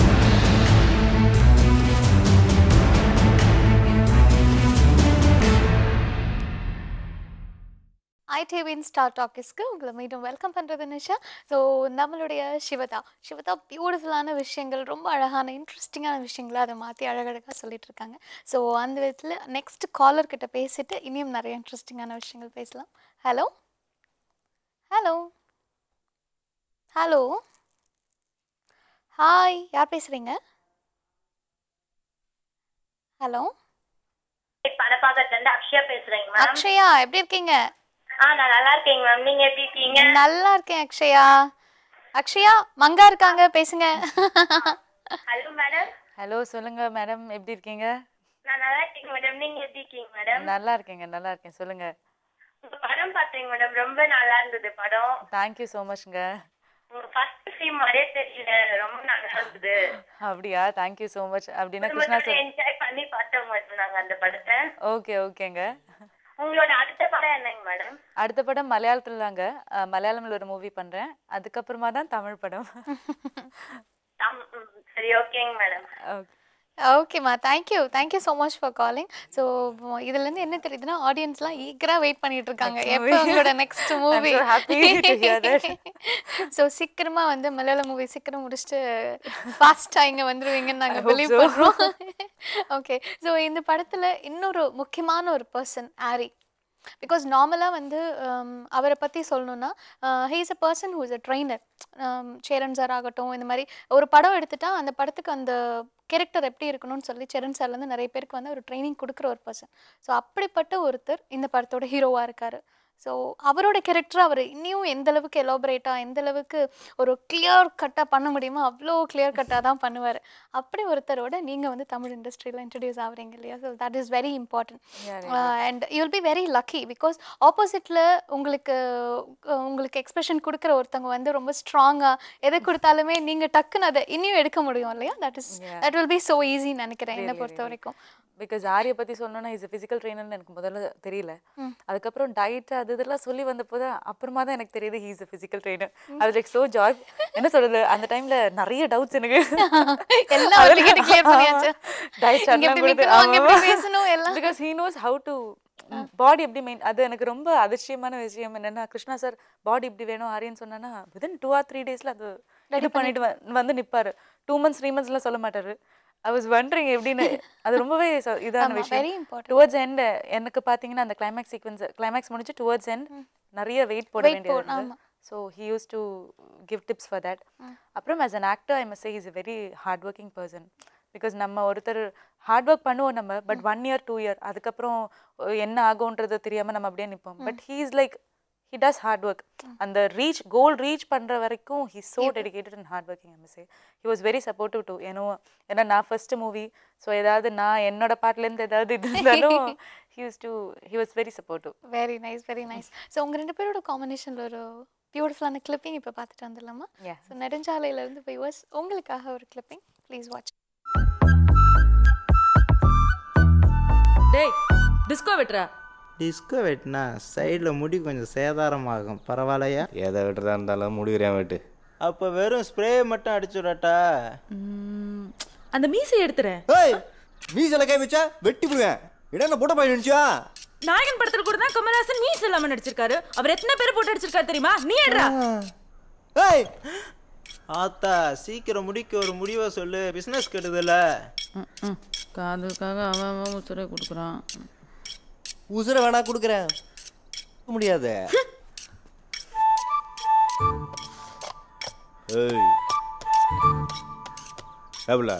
ஐடிவின் ஸ்டார் டாக்கிஸ்க்கு உங்களை மீண்டும் வெல்கம் பண்ணுறது நிஷா ஸோ நம்மளுடைய சிவதா சிவதா பியூட்டிஃபுல்லான விஷயங்கள் ரொம்ப அழகான இன்ட்ரெஸ்டிங்கான விஷயங்களை அதை மாற்றி அழகழகாக சொல்லிட்டு இருக்காங்க ஸோ அந்த விதத்தில் நெக்ஸ்ட் காலர் கிட்ட பேசிட்டு இனியும் நிறைய இன்ட்ரெஸ்டிங்கான விஷயங்கள் பேசலாம் ஹலோ ஹலோ ஹலோ ஹாய் யார் பேசுறீங்க ஹலோ பணப்பாக்கத்துல அக்ஷயா பேசுறேங்க மேம் அக்ஷயா எப்படி இருக்கீங்க ஆ நான் நல்லா இருக்கேங்க மேம் நீங்க எப்படி இருக்கீங்க நல்லா இருக்கேன் அக்ஷயா அக்ஷயா மங்கா இருக்காங்க பேசுங்க ஹலோ மேடம் ஹலோ சொல்லுங்க மேடம் எப்படி இருக்கீங்க நான் நல்லா இருக்கேங்க மேடம் நீங்க எப்படி இருக்கீங்க மேடம் நல்லா இருக்கேங்க நல்லா இருக்கேன் சொல்லுங்க உங்க படம் பார்த்தேங்க மேடம் ரொம்ப நல்லா இருந்தது படம் தேங்க்யூ ஸோ மச்ங்க உங்க ஃபர்ஸ்ட் ஃபிலிம் மாதிரியே தெரியல ரொம்ப நல்லா இருந்தது அப்படியா தேங்க்யூ ஸோ மச் அப்படின்னா கிருஷ்ணா சார் என்ஜாய் பண்ணி பார்த்தோம் மேடம் நாங்க அந்த படத்தை ஓகே ஓகேங்க உங்களோட அடுத்த படம் என்னங்க மேடம் அடுத்த படம் மலையாளத்துல தாங்க அஹ், மலையாளம்ல ஒரு மூவி பண்றேன் அதுக்கப்புறமா தான் தமிழ் படம் தம்- ம், சரி ஓகேங்க மேடம் ஓகே ஓகேம்மா thank you thank you so much for calling so இதுலேருந்து என்ன தெரியுதுன்னா ஆடியன்ஸ்லாம் ஈகராக வெயிட் பண்ணிட்டு இருக்காங்க Next எப்போ movie. உங்களோட next movie so happy to hear that. So சீக்கிரமாக வந்து மலையாள மூவி சீக்கிரம் முடிச்சுட்டு ஃபாஸ்ட்டாக இங்கே வந்துடுவீங்கன்னு I நாங்கள் hope பிலீவ் so. பண்ணுறோம் ஓகே ஸோ இந்த படத்தில் இன்னொரு முக்கியமான ஒரு பர்சன் ஆரி பிகாஸ் நார்மலாக வந்து um, அவரை பற்றி சொல்லணுன்னா he is a person who is a trainer Cheran sir ஆகட்டும் இந்த மாதிரி ஒரு படம் எடுத்துட்டா அந்த படத்துக்கு அந்த கேரக்டர் எப்படி இருக்கணும்னு சொல்லி சரண் சார்லேருந்து நிறைய பேருக்கு வந்து ஒரு ட்ரைனிங் கொடுக்குற ஒரு பர்சன் ஸோ அப்படிப்பட்ட ஒருத்தர் இந்த படத்தோட ஹீரோவாக இருக்கார் ஸோ அவரோட கேரக்டர் அவர் இன்னும் எந்த அளவுக்கு எலாபரேட்டாக எந்த அளவுக்கு ஒரு கிளியர் கட்டாக பண்ண முடியுமோ அவ்வளோ கிளியர் கட்டாக தான் பண்ணுவார் அப்படி ஒருத்தரோட நீங்கள் வந்து தமிழ் இண்டஸ்ட்ரியில் இன்ட்ரடியூஸ் ஆகுறீங்க இல்லையா so that is very important and you will be very lucky because ஆப்போசிட்டில் உங்களுக்கு அஹ், உங்களுக்கு எக்ஸ்பிரஷன் கொடுக்குற ஒருத்தவங்க வந்து ரொம்ப ஸ்ட்ராங்காக எதை கொடுத்தாலுமே நீங்கள் டக்குன்னு அதை இன்னும் எடுக்க முடியும் இல்லையா that is Yeah. That will be so ஈஸின்னு நினைக்கிறேன் என்னை Really, பொறுத்த really. வரைக்கும் பிகாஸ் ஆரிய பத்தி சொல்லணும்னா இஸ் ஃபிசிக்கல் ட்ரைனர்னு எனக்கு முதல்ல தெரியல அதுக்கப்புறம் டயட் அது இதெல்லாம் சொல்லி வந்தப்போ தான் அப்புறமா தான் எனக்கு தெரியுது ஹீஸ் அ ஃபிசிக்கல் ட்ரைனர் அது லைக் சோ ஜாய் என்ன சொல்றது அந்த டைம்ல நிறைய டவுட்ஸ் எனக்கு எல்லாம் அவர்கிட்ட clear பண்ணியாச்சு. டயட் இங்க எப்படி நிக்கணும், அங்க எப்படி பேசணும், எல்லாம். Because he knows how to body எப்படி மெயின் அது எனக்கு ரொம்ப அதிர்ச்சியமான விஷயம் என்னன்னா கிருஷ்ணா சார் பாடி இப்படி வேணும் ஆரியன்னு சொன்னா வித்தின் டூ ஆர் த்ரீ டேஸ்ல அது ரெடி பண்ணிட்டு வ- வந்து நிப்பாரு டூ மந்த்ஸ் த்ரீ மந்த்ஸ்லாம் சொல்ல மாட்டாரு ஐ வாஸ் வண்டரிங் எப்படின்னு அது ரொம்பவே ச- இதான ஆமா, very விஷயம் important. டுவர்ட்ஸ் எண்ட் எனக்கு பாத்தீங்கன்னா அந்த கிளைமேக்ஸ் சீக்வன்ஸ் கிளைமேக்ஸ் முடிச்சு டுவர்ட்ஸ் எண்ட் நிறைய வெயிட் போட Weight வேண்டியது போட- இருந்தது ஆமா. So he use to give tips for that அப்புறம் as an actor I must say is a very hard working person because நம்ம ஒருத்தர் ஹார்ட் ஒர்க் பண்ணுவோம் நம்ம but one year two year அதுக்கப்புறம் அஹ், என்ன ஆகும்ன்றது தெரியாம நம்ம அப்படியே நிற்போம் but he is like he does hard work அந்த ரீச் கோல் ரீச் பண்ற வரைக்கும் he so dedicated and hard working I say he was very supportive to ஏன்னோ ஏன்னா நான் ஃபர்ஸ்ட் மூவி ஸோ ஏதாவது நான் என்னோட பாட்டுலேருந்து ஏதாவது இது இருந்தாலும் he use to he was very supportive very nice very nice so உங்கள் ரெண்டு பேரோட காம்பினேஷனில் ஒரு பியூட்டிஃபுல்லான கிளிப்பிங் இப்போ பார்த்துட்டு வந்துடலாமா Yeah. ஸோ நெடுஞ்சாலையிலேருந்து போய் வாஸ் உங்களுக்காக ஒரு கிளிப்பிங் ப்ளீஸ் வாட்ச் டேய் டிஸ்கோ வெட்றா டிஸ்கோ வெட்டினா சைடில் முடி கொஞ்சம் சேதாரமாகும் பரவாயில்லையா எதை விட்டுறதா இருந்தாலும் முடிக்கிறேன் வெட்டு அப்போ வெறும் ஸ்ப்ரே மட்டும் அடிச்சு விடட்டா அந்த மீசை எடுத்துறேன் ஏய் மீசல கை வச்சா வெட்டி விடுவேன் இடம் போட்ட பையன் நினைச்சா நாயகன் படத்துல கூட தான் கமல்ஹாசன் மீசை இல்லாம நடிச்சிருக்காரு அவர் எத்தனை பேர் போட்டு அடிச்சிருக்காரு தெரியுமா நீ எடுறா ஏய் ஆத்தா சீக்கிரம் முடிக்க ஒரு முடிவை சொல்லு பிஸ்னஸ் கெடுதல காதுக்காக அவன் அவன் உசுரை கொடுக்குறான் உசுர வேணா கொடுக்குறேன் முடியாது ஏய் எவ்வளோ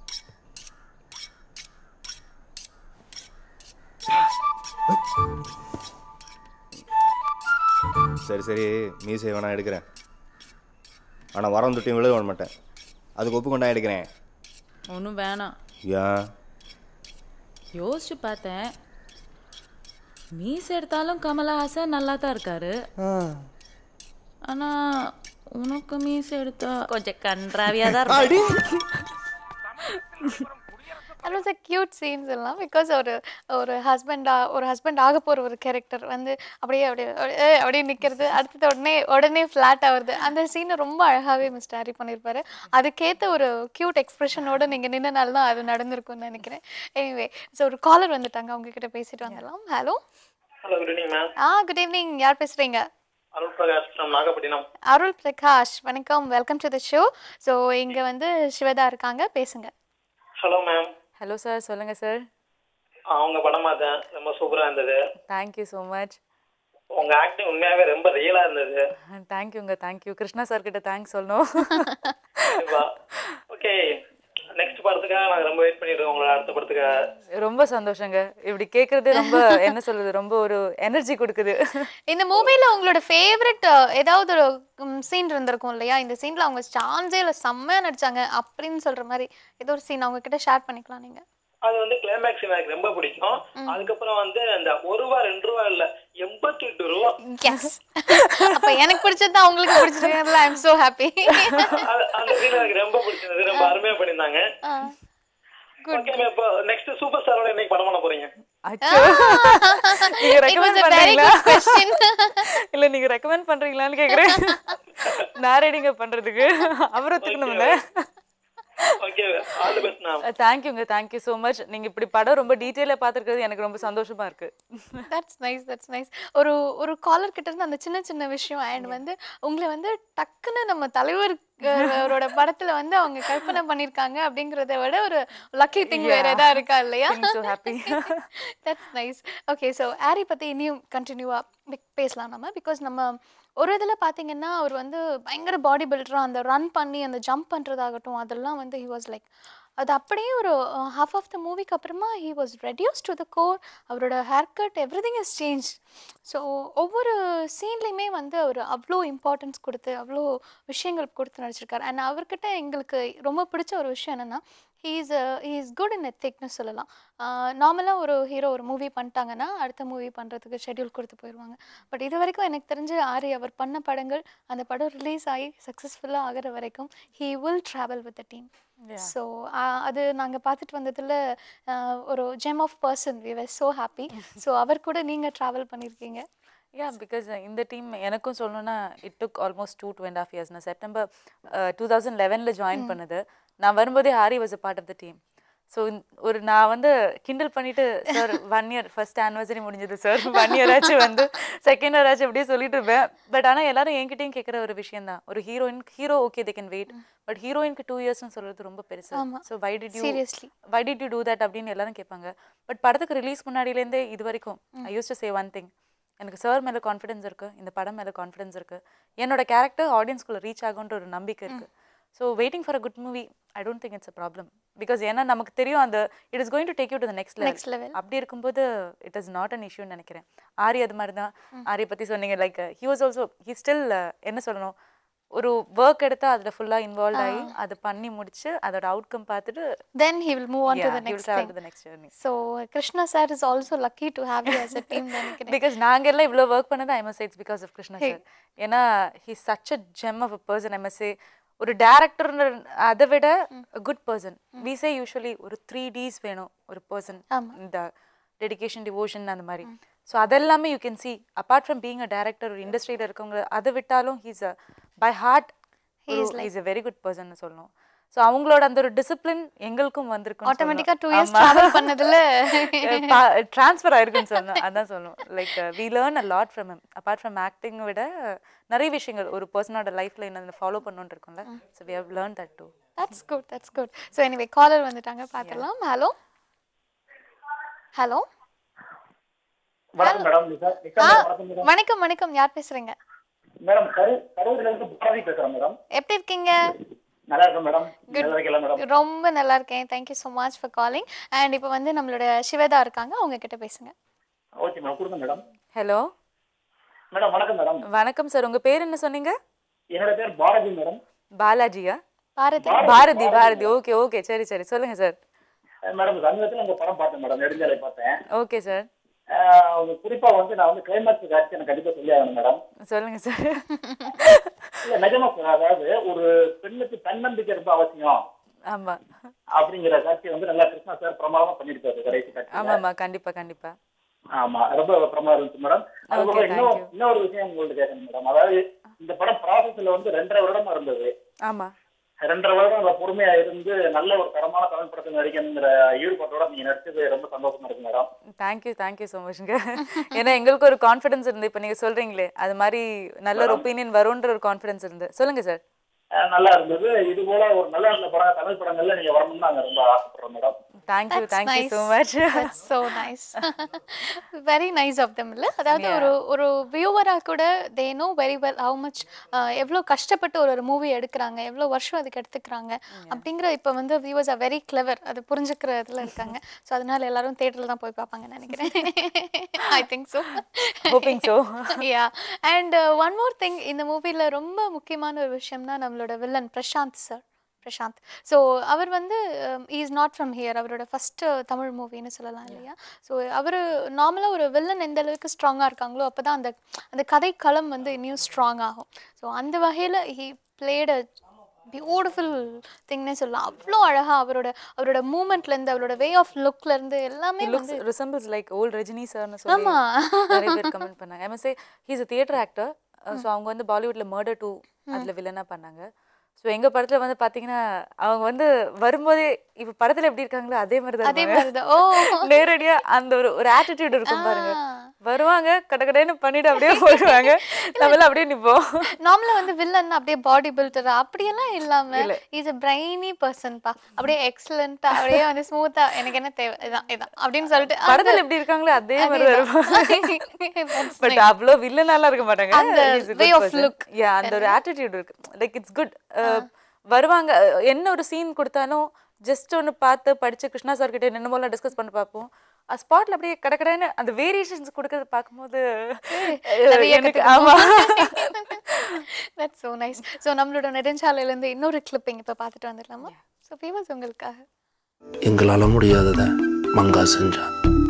சரி சரி மீசை வேணா எடுக்கிறேன் ஆனால் வரம் தொட்டியும் விழுத விட மாட்டேன் அதுக்கு ஒப்பு கொண்டா எடுக்கிறேன் ஒன்றும் வேணாம் ஏன் யோசிச்சு பார்த்தேன் மீசை எடுத்தாலும் கமலஹாசன் நல்லா தான் இருக்காரு ஆனா உனக்கு மீசை எடுத்தா கொஞ்சம் கன்றாவியா தான் இருக்கும் அது வாஸ் அ க்யூட் சீன்ஸ் எல்லாம் பிகாஸ் ஒரு ஒரு ஹஸ்பண்டா ஒரு ஹஸ்பண்ட் ஆக போகிற ஒரு கேரக்டர் வந்து அப்படியே அப்படியே அப்படியே அப்படியே நிற்கிறது அடுத்தது உடனே உடனே ஃப்ளாட் ஆகுறது அந்த சீனை ரொம்ப அழகாகவே மிஸ்டர் ஹாரி பண்ணியிருப்பாரு அதுக்கேற்ற ஒரு க்யூட் எக்ஸ்பிரஷனோட நீங்கள் நின்றனால தான் அது நடந்திருக்கும்னு நினைக்கிறேன் எனிவே ஸோ ஒரு காலர் வந்துட்டாங்க அவங்க கிட்ட பேசிட்டு வந்துடலாம் hello hello good evening ma'am ஆ குட் ஈவினிங் யார் பேசுகிறீங்க அருள் பிரகாஷ் ஃப்ரம் நாகப்பட்டினம் அருள் பிரகாஷ் வணக்கம் welcome to the show so இங்கே வந்து சிவதா இருக்காங்க பேசுங்க ஹலோ மேம் ஹலோ சார் சொல்லுங்க சார் அவங்க படம் பார்த்தேன் ரொம்ப சூப்பராக இருந்தது தேங்க்யூ ஸோ மச் உங்க ஆக்டிங் உண்மையாவே ரொம்ப ரியலா இருந்தது தேங்க்யூங்க தேங்க்யூ கிருஷ்ணா சார் கிட்ட தேங்க்ஸ் சொல்லணும் ஓகே நெக்ஸ்ட் படத்துக்காக நாங்க ரொம்ப வெயிட் பண்ணிட்டு இருக்கோம் உங்களோட அடுத்த படத்துக்காக ரொம்ப சந்தோஷங்க இப்படி கேட்கறதே ரொம்ப என்ன சொல்றது ரொம்ப ஒரு எனர்ஜி கொடுக்குது இந்த மூவில உங்களோட ஃபேவரட் ஏதாவது ஒரு சீன் இருந்திருக்கும் இல்லையா இந்த சீன்ல அவங்க சான்ஸே இல்லை செம்மையா நடிச்சாங்க அப்படின்னு சொல்ற மாதிரி ஏதோ ஒரு சீன் அவங்க கிட்ட ஷேர் பண்ணிக்கலாம் நீங்க அது வந்து கிளைமேக்ஸ் எனக்கு ரொம்ப பிடிக்கும் அதுக்கப்புறம் வந்து அந்த ஒரு ரூபா ரெண்டு ரூபா இல்ல எண்பத்தி எட்டு ரூபா எஸ் அப்ப எனக்கு பிடிச்சது தான் உங்களுக்கு பிடிச்சிருக்கல ஐ அம் சோ ஹாப்பி அது- அந்த சீன் எனக்கு ரொம்ப பிடிச்சிருந்தது ரொம்ப அருமையா பண்ணியிருந்தாங்க ஓகே இப்போ நெக்ஸ்ட் சூப்பர் ஸ்டாரோட இன்னைக்கு படம் பண்ண போறீங்க அச்சோ நீங்க It was recommend a very பண்றீங்களா good question. இல்ல நீங்க ரெக்கமெண்ட் பண்றீங்களான்னு கேக்குறேன் நாரேடிங்க பண்றதுக்கு அவர் ஒத்துக்கணும்ல okay all the best ma'am தேங்க்யூங்க தேங்க்யூ ஸோ மச் நீங்க இப்படி படம் ரொம்ப டீட்டெயிலாக பார்த்துருக்கிறது எனக்கு ரொம்ப சந்தோஷமா இருக்கு தட்ஸ் நைஸ் தட்ஸ் நைஸ் ஒரு ஒரு காலர் கிட்ட இருந்து அந்த சின்ன சின்ன விஷயம் அண்ட் வந்து உங்களை வந்து டக்குன்னு நம்ம தலைவர் அஹ், அவரோட படத்துல வந்து அவங்க கற்பனை பண்ணிருக்காங்க அப்படிங்கறத விட ஒரு லக்கி திங் வேற Yeah. ஏதாவது இருக்கா இல்லையா Feeling so happy. That's nice okay so Aari பத்தி இனியும் கண்டினியூவா பேசலாம் நம்ம பிகாஸ் நம்ம ஒரு இதில் பார்த்தீங்கன்னா அவர் வந்து பயங்கர பாடி பில்டராக அந்த ரன் பண்ணி அந்த ஜம்ப் பண்ணுறதாகட்டும் அதெல்லாம் வந்து ஹி வாஸ் லைக் அது அப்படியே ஒரு ஹாஃப் ஆஃப் த மூவிக்கு அப்புறமா he was reduce to the core அவரோட hair cut everything is change so ஒவ்வொரு சீன்லேயுமே வந்து அவர் அவ்வளோ இம்பார்ட்டன்ஸ் கொடுத்து அவ்வளோ விஷயங்கள் கொடுத்து நடிச்சிருக்காரு அண்ட் அவர்கிட்ட எங்களுக்கு ரொம்ப பிடிச்ச ஒரு விஷயம் என்னென்னா ஹீஸ் இஸ் குட் இன் எத்திக்னு சொல்லலாம் நார்மலாக ஒரு ஹீரோ ஒரு மூவி பண்ணிட்டாங்கன்னா அடுத்த மூவி பண்ணுறதுக்கு ஷெட்யூல் கொடுத்து போயிடுவாங்க பட் இது வரைக்கும் எனக்கு தெரிஞ்சு ஆரி அவர் பண்ண படங்கள் அந்த படம் ரிலீஸ் ஆகி சக்ஸஸ்ஃபுல்லாக ஆகிற வரைக்கும் he will travel with the team Yeah. So அது நாங்கள் பார்த்துட்டு வந்ததில் ஒரு gem of person we were so happy so அவர் கூட நீங்கள் ட்ராவல் பண்ணியிருக்கீங்க யா பிகாஸ் இந்த டீம் எனக்கும் சொல்லணும்னா it took almost two two and half years நான் செப்டம்பர் டூ தௌசண்ட் லெவனில் ஜாயின் பண்ணது நான் வரும்போதே Aari was a part of the team so ஒரு நான் வந்து கிண்டல் பண்ணிட்டு sir one year first anniversary முடிஞ்சது சார் ஒன் இயர் ஆச்சு வந்து செகண்ட் இயர் ஆச்சு அப்படியே சொல்லிட்டு இருப்பேன் பட் ஆனால் எல்லாரும் என்கிட்டயும் கேட்குற ஒரு விஷயம் தான் ஒரு heroine hero okay they can wait but ஹீரோயினுக்கு டூ இயர்ஸ்னு சொல்றது ரொம்ப பெருசு ஆமா. So why did you Seriously. Why did you do that அப்படின்னு எல்லாரும் கேட்பாங்க பட் படத்துக்கு ரிலீஸ் முன்னாடியிலேருந்தே இது வரைக்கும் I use to say one thing எனக்கு சார் மேலே கான்ஃபிடன்ஸ் இருக்கு இந்த படம் மேலே கான்ஃபிடன்ஸ் இருக்கு என்னோட கேரக்டர் ஆடியன்ஸ்குள்ளே ரீச் ஆகுன்ற ஒரு நம்பிக்கை இருக்கு so waiting for a good movie I don't think it's a problem because ஏன்னா நமக்கு தெரியும் அந்த it is going to take you to the next Next level. Level அப்படி இருக்கும்போது இட் இஸ் நாட் அன் இஷ்யூன்னு நினைக்கிறேன் ஆரி அது மாதிரி தான் ஆரியை பற்றி சொன்னீங்க like he was also he still என்ன சொல்லணும் ஒரு ஒர்க் எடுத்தா அதில் ஃபுல்லாக இன்வால்வ் ஆகி அதை பண்ணி முடிச்சு அதோட அவுட்கம் பார்த்துட்டு then he will move on to Yeah, the he will next travel thing to the next journey. So Krishna sir is also lucky to have you as a team நினைக்கிறேன் பிகாஸ் நாங்க எல்லாம் இவ்வளோ ஒர்க் பண்ணது ஐஎம்எஸ் it's because of Krishna Hey. Sir ஏன்னா he such a gem of a person ஐஎம்எஸ்ஏ ஒரு டேரக்டர்னு அதை விட good person we say usually ஒரு த்ரீ டீஸ் வேணும் ஒரு பர்சன் ஆமா. இந்த டெடிகேஷன் டிவோஷன் அந்த மாதிரி ஸோ அதெல்லாமே you can see apart from being a director ஒரு இண்டஸ்ட்ரியில் இருக்கவங்க அதை விட்டாலும் he's a by heart He is like- is a very good person சொல்லணும் ஸோ அவங்களோட அந்த ஒரு டிசிப்ளின் எங்களுக்கும் வந்திருக்கும் ஆட்டோமேட்டிக்கா டூ இயர்ஸ் ட்ராவல் பண்ணதுல ட்ரான்ஸ்ஃபர் ஆயிருக்குன்னு சொன்னோம் அதான் சொல்லணும் like we learn a lot from him apart from acting விட நிறைய விஷயங்கள் ஒரு பர்சனோட லைஃப்ல என்ன ஃபாலோ பண்ணணும்னு இருக்கும்ல so we have learn that too that's good that's good so anyway caller வந்துட்டாங்க பார்த்துடலாம் ஹலோ ஹலோ வணக்கம் மேடம் நிஷா நிஷா ஆ மேடம், வணக்கம் மேடம் வணக்கம் வணக்கம் யார் பேசுறீங்க மேடம் கரு கரூர்ல இருந்து பாரதி பேசுறேன் மேடம் எப்படி இருக்கீங்க நல்லா இருக்கேன் மேடம் நல்லா இருக்கல மேடம் ரொம்ப நல்லா இருக்கேன் thank you so much for calling and இப்போ வந்து நம்மளோட சிவதா இருக்காங்க அவங்க கிட்ட பேசுங்க ஓகே மேடம் கொடுங்க மேடம் ஹலோ மேடம் வணக்கம் மேடம் வணக்கம் சார் உங்க பேர் என்ன சொன்னீங்க என்னோட பேர் பாரதி மேடம் பாலாஜியா பாரதி பாரதி பாரதி ஓகே ஓகே சரி சரி சொல்லுங்க சார் அஹ் மேடம் சமீபத்தில் உங்க படம் பார்த்தேன் மேடம் நெடுஞ்சாலை பார்த்தேன் ஓகே சார் அஹ் உங்க குறிப்பா வந்து நான் வந்து கிளைமேக்ஸ் காட்சி எனக்கு கண்டிப்பா சொல்லி ஆகணும் மேடம் சொல்லுங்க சார் இல்ல நிஜமா சார் அதாவது ஒரு பெண்ணுக்கு தன்னம்பிக்கை ரொம்ப அவசியம் ஆமா அப்படிங்கிற காட்சி வந்து நல்லா கிருஷ்ணா சார் பிரமாதமா பண்ணிருக்காரு கடைசி காட்சி ஆமாம்மா கண்டிப்பா கண்டிப்பா ஆமா ரொம்ப பிரமாதம் இருந்துச்சு மேடம் அதுக்கப்புறம் thank இன்னொரு you. இன்னொரு விஷயம் உங்கள்ட்ட கேட்கணும் மேடம் அதாவது இந்த படம் ப்ராசஸ்ல வந்து ரெண்டரை வருடமா இருந்தது ஆமா ரெண்டரை வருடம் அந்த பொறுமையா இருந்து நல்ல ஒரு தரமான தமிழ் படத்தை நடிக்கணுங்கிற ஈடுபாட்டோட நீங்க நடிச்சது ரொம்ப சந்தோஷமா இருக்கு மேடம் தேங்க்யூ தேங்க்யூ ஸோ மச்ங்க ஏன்னா எங்களுக்கு ஒரு கான்ஃபிடன்ஸ் இருந்து இப்போ நீங்கள் சொல்கிறீங்களே அது மாதிரி நல்ல ஒரு ஒப்பீனியன் வரும்ன்ற ஒரு கான்ஃபிடன்ஸ் இருந்து சொல்லுங்க சார் அஹ் நல்லா இருந்தது இது போல ஒரு நல்ல நல்ல படம் தமிழ் படங்கள்ல நீங்க வரணும்னு நாங்க ரொம்ப ஆசைப்படுறோம் madam thank you That's thank you nice. So much That's so nice. Very nice of them இல்ல அதாவது Yeah. ஒரு ஒரு வியூவரா கூட they know very well how much எவ்வளோ கஷ்டப்பட்டு ஒரு ஒரு மூவி எடுக்கிறாங்க எவ்வளோ வருஷம் அதுக்கு எடுத்துக்கிறாங்க அப்படிங்கிற இப்போ வந்து வியூவர்ஸ் ஆர் வெரி கிளவர் அது புரிஞ்சுக்கிற இதில் இருக்காங்க ஸோ அதனால எல்லாரும் தேட்டரில் தான் போய் பார்ப்பாங்கன்னு நினைக்கிறேன் I think so Hoping so. Yeah and one more thing இந்த மூவியில் ரொம்ப முக்கியமான ஒரு விஷயம்னா நம்மளோட villain Prashanth sir Prashanth so அவர் வந்து இஸ் நாட் ஃப்ரம் ஹியர் அவரோட ஃபஸ்ட்டு தமிழ் மூவின்னு சொல்லலாம் இல்லையா ஸோ அவர் நார்மலாக ஒரு வில்லன் எந்த அளவுக்கு ஸ்ட்ராங்காக இருக்காங்களோ அப்போ தான் அந்த அந்த கதைக்களம் வந்து இன்னும் ஸ்ட்ராங் ஆகும் ஸோ அந்த வகையில் ஹி பிளேட் அ பியூட்டிஃபுல் திங்னே சொல்லலாம் அவ்வளோ அழகாக அவரோட அவரோட மூமெண்ட்லேருந்து அவரோட வே ஆஃப் லுக்லேருந்து எல்லாமே லுக்ஸ் வந்து ரிசம்பிள்ஸ் லைக் ஓல்ட் ரஜினி சார்னு சொல்லி ஆமா. நிறைய பேர் கமெண்ட் பண்ணாங்க I say he's a theatre actor so அவங்க வந்து பாலிவுட்ல மர்டர் டூ அதில் வில்லனாக பண்ணாங்க ஸோ எங்க படத்துல வந்து பாத்தீங்கன்னா அவங்க வந்து வரும்போதே இப்போ படத்துல எப்படி இருக்காங்களோ அதே மாதிரி தான் அதே இருப்பாங்க. மாதிரி தான். ஓ. நேரடியா அந்த ஒரு ஒரு ஆட்டிடியூட் இருக்கும் பாருங்க வருவாங்க கட கடன்னு பண்ணிட்டு அப்படியே போயிடுவாங்க நம்மளாம் அப்படியே நிப்போம் நார்மலா வந்து வில்லன் அப்படியே பாடி பில்டர் அப்படியெல்லாம் இல்லாம இஸ் a பிரைனி பர்சன்பா அப்படியே எக்ஸலண்டா அப்படியே வந்து ஸ்மூத்தா எனக்கு என்ன தேவை இதான் இதான் அப்படின்னு சொல்லிட்டு அந்த- படத்துல எப்படி இருக்காங்களோ அதே மாதிரி தான் இருப்பாங்க That's பட் nice. அவ்வளோ வில்லனாலாம் இருக்க மாட்டாங்க அந்த He's a good way of person. look. Yeah, அந்த ஒரு ஆட்டிடியூட் இருக்கு லைக் இட்ஸ் குட் வருவாங்க அஹ், என்ன ஒரு சீன் கொடுத்தாலும் ஜஸ்ட் ஒன்று பார்த்து படிச்சு கிருஷ்ணா சார் கிட்ட என்ன போல டிஸ்கஸ் பண்ணி பார்ப்போம் ஸ்பாட்ல அப்படியே கடக்கடன்னு அந்த வேரியேஷன்ஸ் கொடுக்கறது பார்க்கும்போது அஹ், நிறைய எனக்கு ஆமா தட்ஸ் ஸோ நைஸ் ஸோ நம்மளோட நெடுஞ்சாலையிலேருந்து இன்னொரு கிளிப்பிங் இப்போ பார்த்துட்டு வந்துடலாமா ஸோ ஃபேமஸ் உங்களுக்காக எங்களால முடியாதத மங்கா செஞ்சா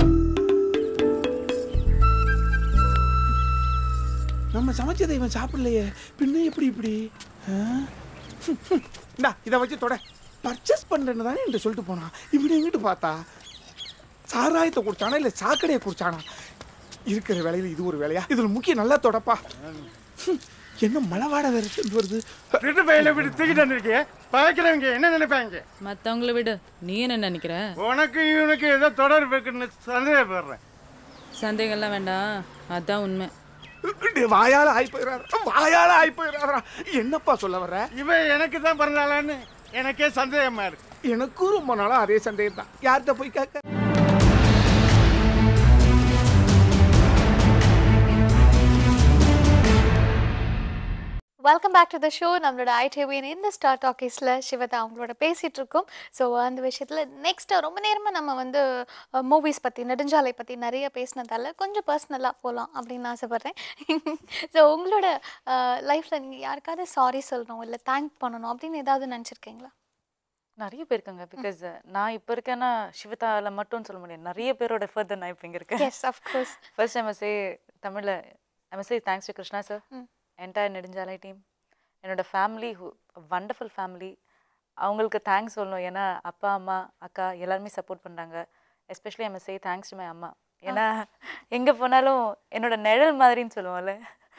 நம்ம சமைச்சதை இவன் சாப்பிடலையே பின்ன எப்படி இப்படி ஆ? இந்தா இதை வச்சு தொட பர்ச்சேஸ் பண்ணுறேன்னு தானே என்று சொல்லிட்டு போனான் இப்படி எங்கிட்டு பார்த்தா சாராயத்தை குடிச்சானா இல்லை சாக்கடையை குடிச்சானா இருக்கிற வேலையில் இது ஒரு வேலையா இதில் முக்கிய நல்லா தொடப்பா ஹம், என்ன மழை வாட வேற சேர்ந்து வருது திருட்டு பையில இப்படி தூக்கிட்டு வந்திருக்கே பார்க்கிறவங்க என்ன நினைப்பாங்க மற்றவங்கள விட நீ என்ன நினைக்கிற உனக்கு இவனுக்கு ஏதோ தொடர்பு இருக்குன்னு சந்தேகப்படுறேன் சந்தேகம்லாம் வேண்டாம் அதான் உண்மை டேய், வாயால ஆகி போயிடாரா வாயால ஆகி போயிடாரா என்னப்பா சொல்ல வர்ற இவன் எனக்கு தான் பிறந்தாளான்னு எனக்கே சந்தேகமா இருக்கு எனக்கும் ரொம்ப நாளா அதே சந்தேகம் தான் யார்கிட்ட போய் கேட்க welcome back to the show நம்மளோட ஐடிவியின் இந்த ஸ்டார் டாக்கீஸில் சிவதா அவங்களோட பேசிகிட்டு இருக்கோம் ஸோ அந்த விஷயத்தில் நெக்ஸ்ட்டு ரொம்ப நேரமாக நம்ம வந்து மூவிஸ் பற்றி நெடுஞ்சாலை பற்றி நிறைய பேசினதால கொஞ்சம் பர்சனலாக போகலாம் அப்படின்னு ஆசைப்பட்றேன் ஸோ உங்களோட லைஃப்பில் நீங்கள் யாருக்காவது சாரி சொல்லணும் இல்லை தேங்க் பண்ணணும் அப்படின்னு ஏதாவது நினச்சிருக்கீங்களா நிறைய பேர் இருக்காங்க பிகாஸ் நான் இப்போ இருக்கேன்னா சிவதாவில் மட்டும் சொல்ல முடியாது நிறைய பேரோட எஃபர்ட் நான் இப்போ இங்கே இருக்கேன் Yes, of course. First I'm say தமிழில் I'm say thanks to Krishna sir hmm. Entire Nedunchalai team என்னோட ஃபேமிலி வண்டர்ஃபுல் ஃபேமிலி அவங்களுக்கு தேங்க்ஸ் சொல்லணும் ஏன்னா அப்பா அம்மா அக்கா எல்லாருமே சப்போர்ட் பண்ணுறாங்க especially I'm say thanks to my அம்மா ஏன்னா எங்கே போனாலும் என்னோட நிழல் மாதிரின்னு சொல்லுவோம்ல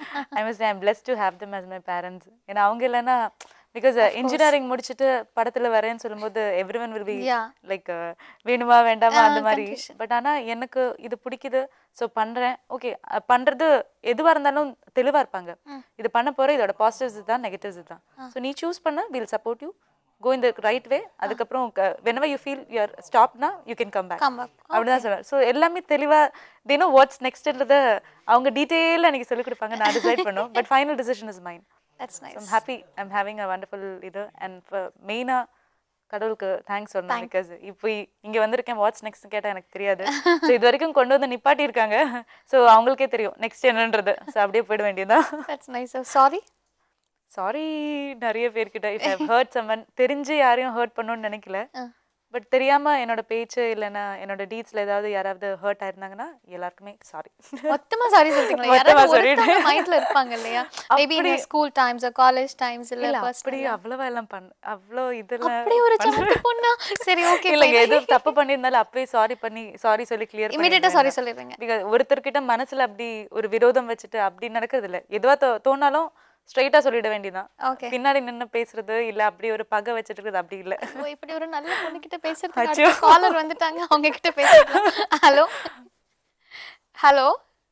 I must I'm blessed to have them as my parents ஏன்னா அவங்க இல்லைன்னா பிகாஸ் இன்ஜினியரிங் முடிச்சுட்டு படத்துல வரேன்னு சொல்லும்போது everyone will be Yeah. Like வேணுமா வேண்டாமா Ah, அந்த மாதிரி confusion. பட் ஆனா எனக்கு இது பிடிக்குது ஸோ பண்றேன் ஓகே பண்றது எதுவா இருந்தாலும் தெளிவா இருப்பாங்க ம். இது பண்ண போற இதோட பாசிட்டிவ்ஸ் தான் நெகட்டிவ்ஸ் தான் ஸோ நீ சூஸ் பண்ண வில் சப்போர்ட் யூ கோ இந்த ரைட் வே அதுக்கப்புறம் வெனவர் யூ ஃபீல் யூஆர் ஸ்டாப்னா you can come back Come back. அப்படிதான் சொல்லுவேன் ஸோ எல்லாமே தெளிவா தினோ வாட்ஸ் நெக்ஸ்ட்ன்றத அவங்க டீட்டெயிலாக எனக்கு சொல்லிக் கொடுப்பாங்க நான் டிசைட் பண்ணோம் but final decision is mind That's nice. I'm happy I'm having a wonderful இது அண்ட் மெயினாக கடவுளுக்கு தேங்க்ஸ் சொல்லணும் Thank- பிகாஸ் இப்போ இங்கே வந்திருக்கேன் வாட்ஸ் நெக்ஸ்ட் கேட்டால் எனக்கு தெரியாது ஸோ இது வரைக்கும் கொண்டு வந்து நிப்பாட்டி இருக்காங்க ஸோ அவங்களுக்கே தெரியும் நெக்ஸ்ட் என்னன்றது ஸோ அப்படியே போயிட வேண்டியதுதான் That's nice. So, sorry. Sorry நிறைய பேர்கிட்ட இஃப் ஐ ஹர்ட் சம்மன் தெரிஞ்சு யாரையும் ஹர்ட் பண்ணணும்னு நினைக்கல பட் தெரியாம என்னோட பேச்சு இல்லைன்னா என்னோட டீட்ஸ்ல ஏதாவது யாராவது ஹர்ட் ஆயிருந்தாங்கன்னா எல்லாருக்குமே சாரி மொத்தமா சாரி சொல்லிட்டீங்களா மொத்தமா யாராவது சொல்லிட்டேன். ஒருத்தவங்க மைண்ட்ல இருப்பாங்க இல்லையா மேபி அப்படி- இந்த ஸ்கூல் டைம்ஸ் காலேஜ் டைம்ஸ் இல்ல இல்ல ஃபர்ஸ்ட் அப்படி அவ்வளவா எல்லாம் பண்ண அவ்வளோ இதெல்லாம் அப்படி ஒரு பண்ண- சமத்து பொண்ணா சரி ஓகே இல்லைங்க எதுவும் தப்பு பண்ணியிருந்தாலும் அப்பவே சாரி பண்ணி சாரி சொல்லி கிளியர் Immediate ஆ sorry சொல்லிடுவீங்க. பிகாஸ் ஒருத்தர்கிட்ட மனசுல அப்படி ஒரு விரோதம் வச்சுட்டு அப்படி நடக்கிறது இல்ல எதுவா தோ- தோணாலும் ஸ்ட்ரைட்டா சொல்லிட வேண்டியதான் Okay. பின்னாடி நின்னு பேசுறது இல்ல அப்படி ஒரு பகை வச்சுட்டு இருக்கிறது அப்படி இல்ல ஓ இப்படி ஒரு நல்ல பொண்ணு கிட்ட அச்சோ. பேசுறதுக்கு காலர் வந்துட்டாங்க அவங்க கிட்ட பேசலாம் ஹலோ ஹலோ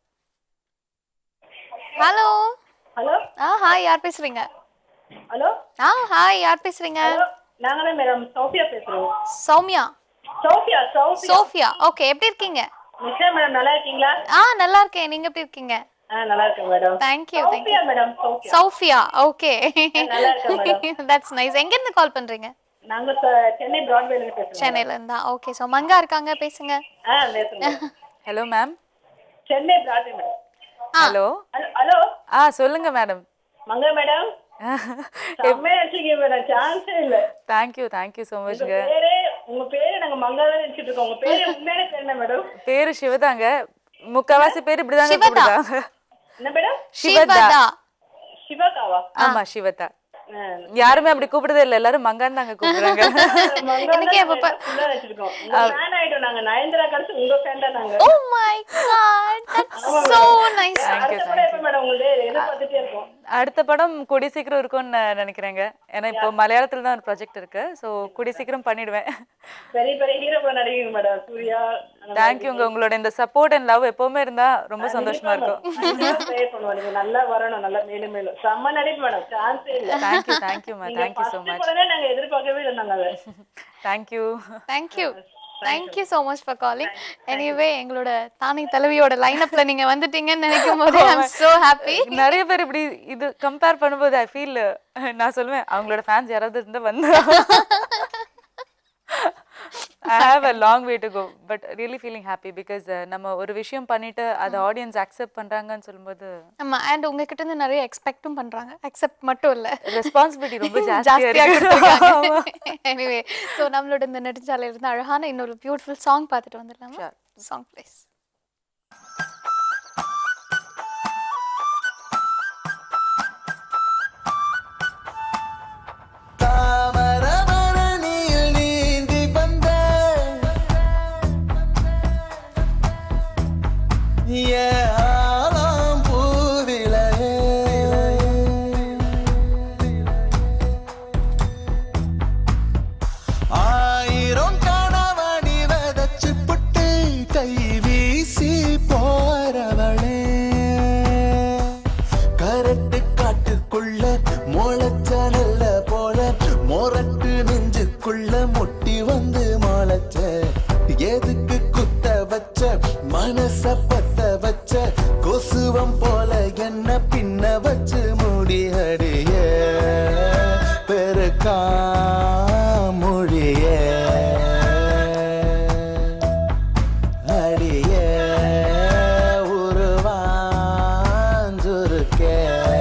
ஹலோ ஹலோ ஆ ஹாய் யார் பேசுறீங்க ஹலோ ஆ ஹாய் யார் பேசுறீங்க நாங்க தான் மேடம் சௌஃபியா பேசுறோம் Soumya Sophia Sophia Sophia okay எப்படி இருக்கீங்க நிஷா மேடம் நல்லா இருக்கீங்களா ஆ நல்லா இருக்கேன் நீங்க எப்படி இருக்கீங்க ஆ நல்லா இருக்கேன் madam thank you thank Sophia madam Sophia Sophia okay நல்லா இருக்கேன் தட்ஸ் நைஸ் எங்க இருந்து கால் பண்றீங்க நாங்க ச- சென்னை பிராட்வேல இருந்து பேசுறோம் சென்னையில இருந்தா ஓகே சோ மங்கா இருக்காங்க பேசுங்க ஆ பேசுங்க hello ma'am Chennai Broadway madam hello hello ஆ சொல்லுங்க மேடம் மங்க மேடம் செம்மையா வச்சுக்கீங்க மேடம் சான்ஸே இல்ல தேங்க்யூ தேங்க்யூ ஸோ உங்க மச்ங்க பேரே உங்க பேரு நாங்க மங்காதான் நினைச்சிட்டு இருக்கோம் உங்க பேரு உண்மையான பேர் என்ன மேடம் பேரு சிவதாங்க முக்காவாசி பேர் இப்படிதாங்க சிவதா. கூப்பிடுறாங்க என்ன மேடம் சிவதா சிவகாவா ஆமா சிவதா யாருமே அப்படி கூப்பிடுறதே இல்ல எல்லாரும் மங்கான்னு தாங்க கூப்பிடுறாங்க எனக்கே அப்ப வச்சிருக்கோம் உங்க ஃபேன் ஆயிட்டோம் நாங்க நயன்தரா கடைசி உங்க ஃபேன் தான் நாங்க oh my god that's so nice அடுத்த படம் எப்ப மேடம் உங்களுக்கு எதிர்பார்த்துட்டே இருக்கோம் அடுத்த படம் கூடி சீக்கிரம் இருக்கும்னு நான் நினைக்கிறேங்க ஏன்னா இப்போ மலையாளத்துல தான் ஒரு ப்ராஜெக்ட் இருக்கு ஸோ கூடி சீக்கிரம் பண்ணிடுவேன் பெரிய பெரிய ஹீரோ கூட நடிகீங்க மேடம் சூர்யா அந்த தேங்க்யூங்க உங்களோட இந்த சப்போர்ட் அண்ட் லவ் எப்பவுமே இருந்தா ரொம்ப சந்தோஷமா இருக்கும் ப்ரே பண்ணுவோம் நீங்க நல்லா வரணும் நல்லா மேலும் மேலும் செம்ம நடிப்பு மேடம் சான்ஸே இல்ல தேங்க்யூ தேங்க்யூமா நீங்க தேங்க்யூ ஸோ first மச் படமே நாங்க எதிர்பார்க்கவே இல்லை நாங்க அதை thank you thank you thank you so much for calling anyway எங்களோட தானி தலைவியோட லைனப்ல நீங்க வந்துட்டீங்கன்னு நினைக்கும் போது ஐ அம் சோ ஹாப்பி நிறைய பேர் இப்படி இது கம்பேர் பண்ணும்போது ஐ ஃபீல் நான் சொல்லுவேன் அவங்களோட ஃபேன்ஸ் யாராவது இருந்தா வந்து I have a long way to go but really feeling happy because நம்ம ஒரு விஷயம் பண்ணிட்டு அதை ஆடியன்ஸ் அக்செப்ட் பண்றாங்கன்னு சொல்லும்போது ஆமா அண்ட் உங்ககிட்ட இருந்து நிறைய எக்ஸ்பெக்ட்டும் பண்றாங்க அக்செப்ட் மட்டும் இல்ல ரெஸ்பான்சிபிலிட்டி ரொம்ப ஜாஸ்தியா ஜாஸ்தியா இருக்கு எனிவே ஸோ நம்மளோட இந்த நெடுஞ்சாலையில இருந்து அழகான இன்னொரு பியூட்டிஃபுல் சாங் பார்த்துட்டு வந்துடலாமா சாங் ப்ளீஸ் தாமரபரணியில் நீந்தி வந்த என் ஆலம் பூவிலையே. ஆயிரம் கணவனி விதைச்சு புட்டு கை வீசி போறவளே கரட்டு காட்டுக்குள்ள முளைச்ச நல்ல போல மொரட்டு நெஞ்சுக்குள்ள முட்டி வந்து முளைச்ச எதுக்கு குத்த வச்ச மனச பத்த வச்ச கொசுவம் போல என்ன பின்ன வச்சு முடியடிய பெருக்கா மொழிய அடிய உருவாஞ்சுருக்கே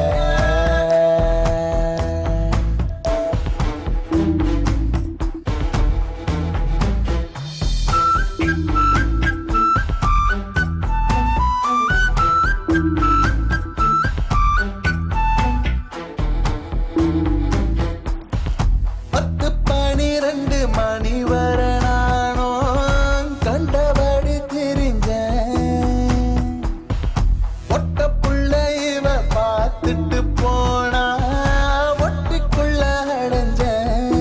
பத்து பனிரெண்டு மணி வர நானும் கண்டபடி திரிஞ்சேன் ஒட்ட புள்ள இவ பார்த்துட்டு போனா ஒட்டிக்குள்ள அடைஞ்சேன்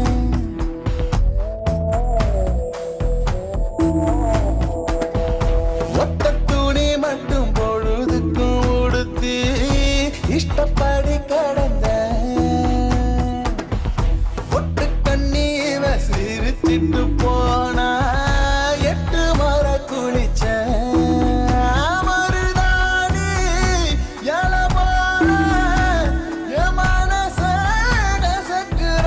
ஒட்ட துணி மட்டும் பொழுதுக்கும் உடுத்தி இஷ்டப்படி கடந்தேன் ஒட்டு கண்ணீவ சிரிச்சிட்டு போனா எட்டு மர குளிச்ச மருதாணி எல போல என் மனச கசக்குற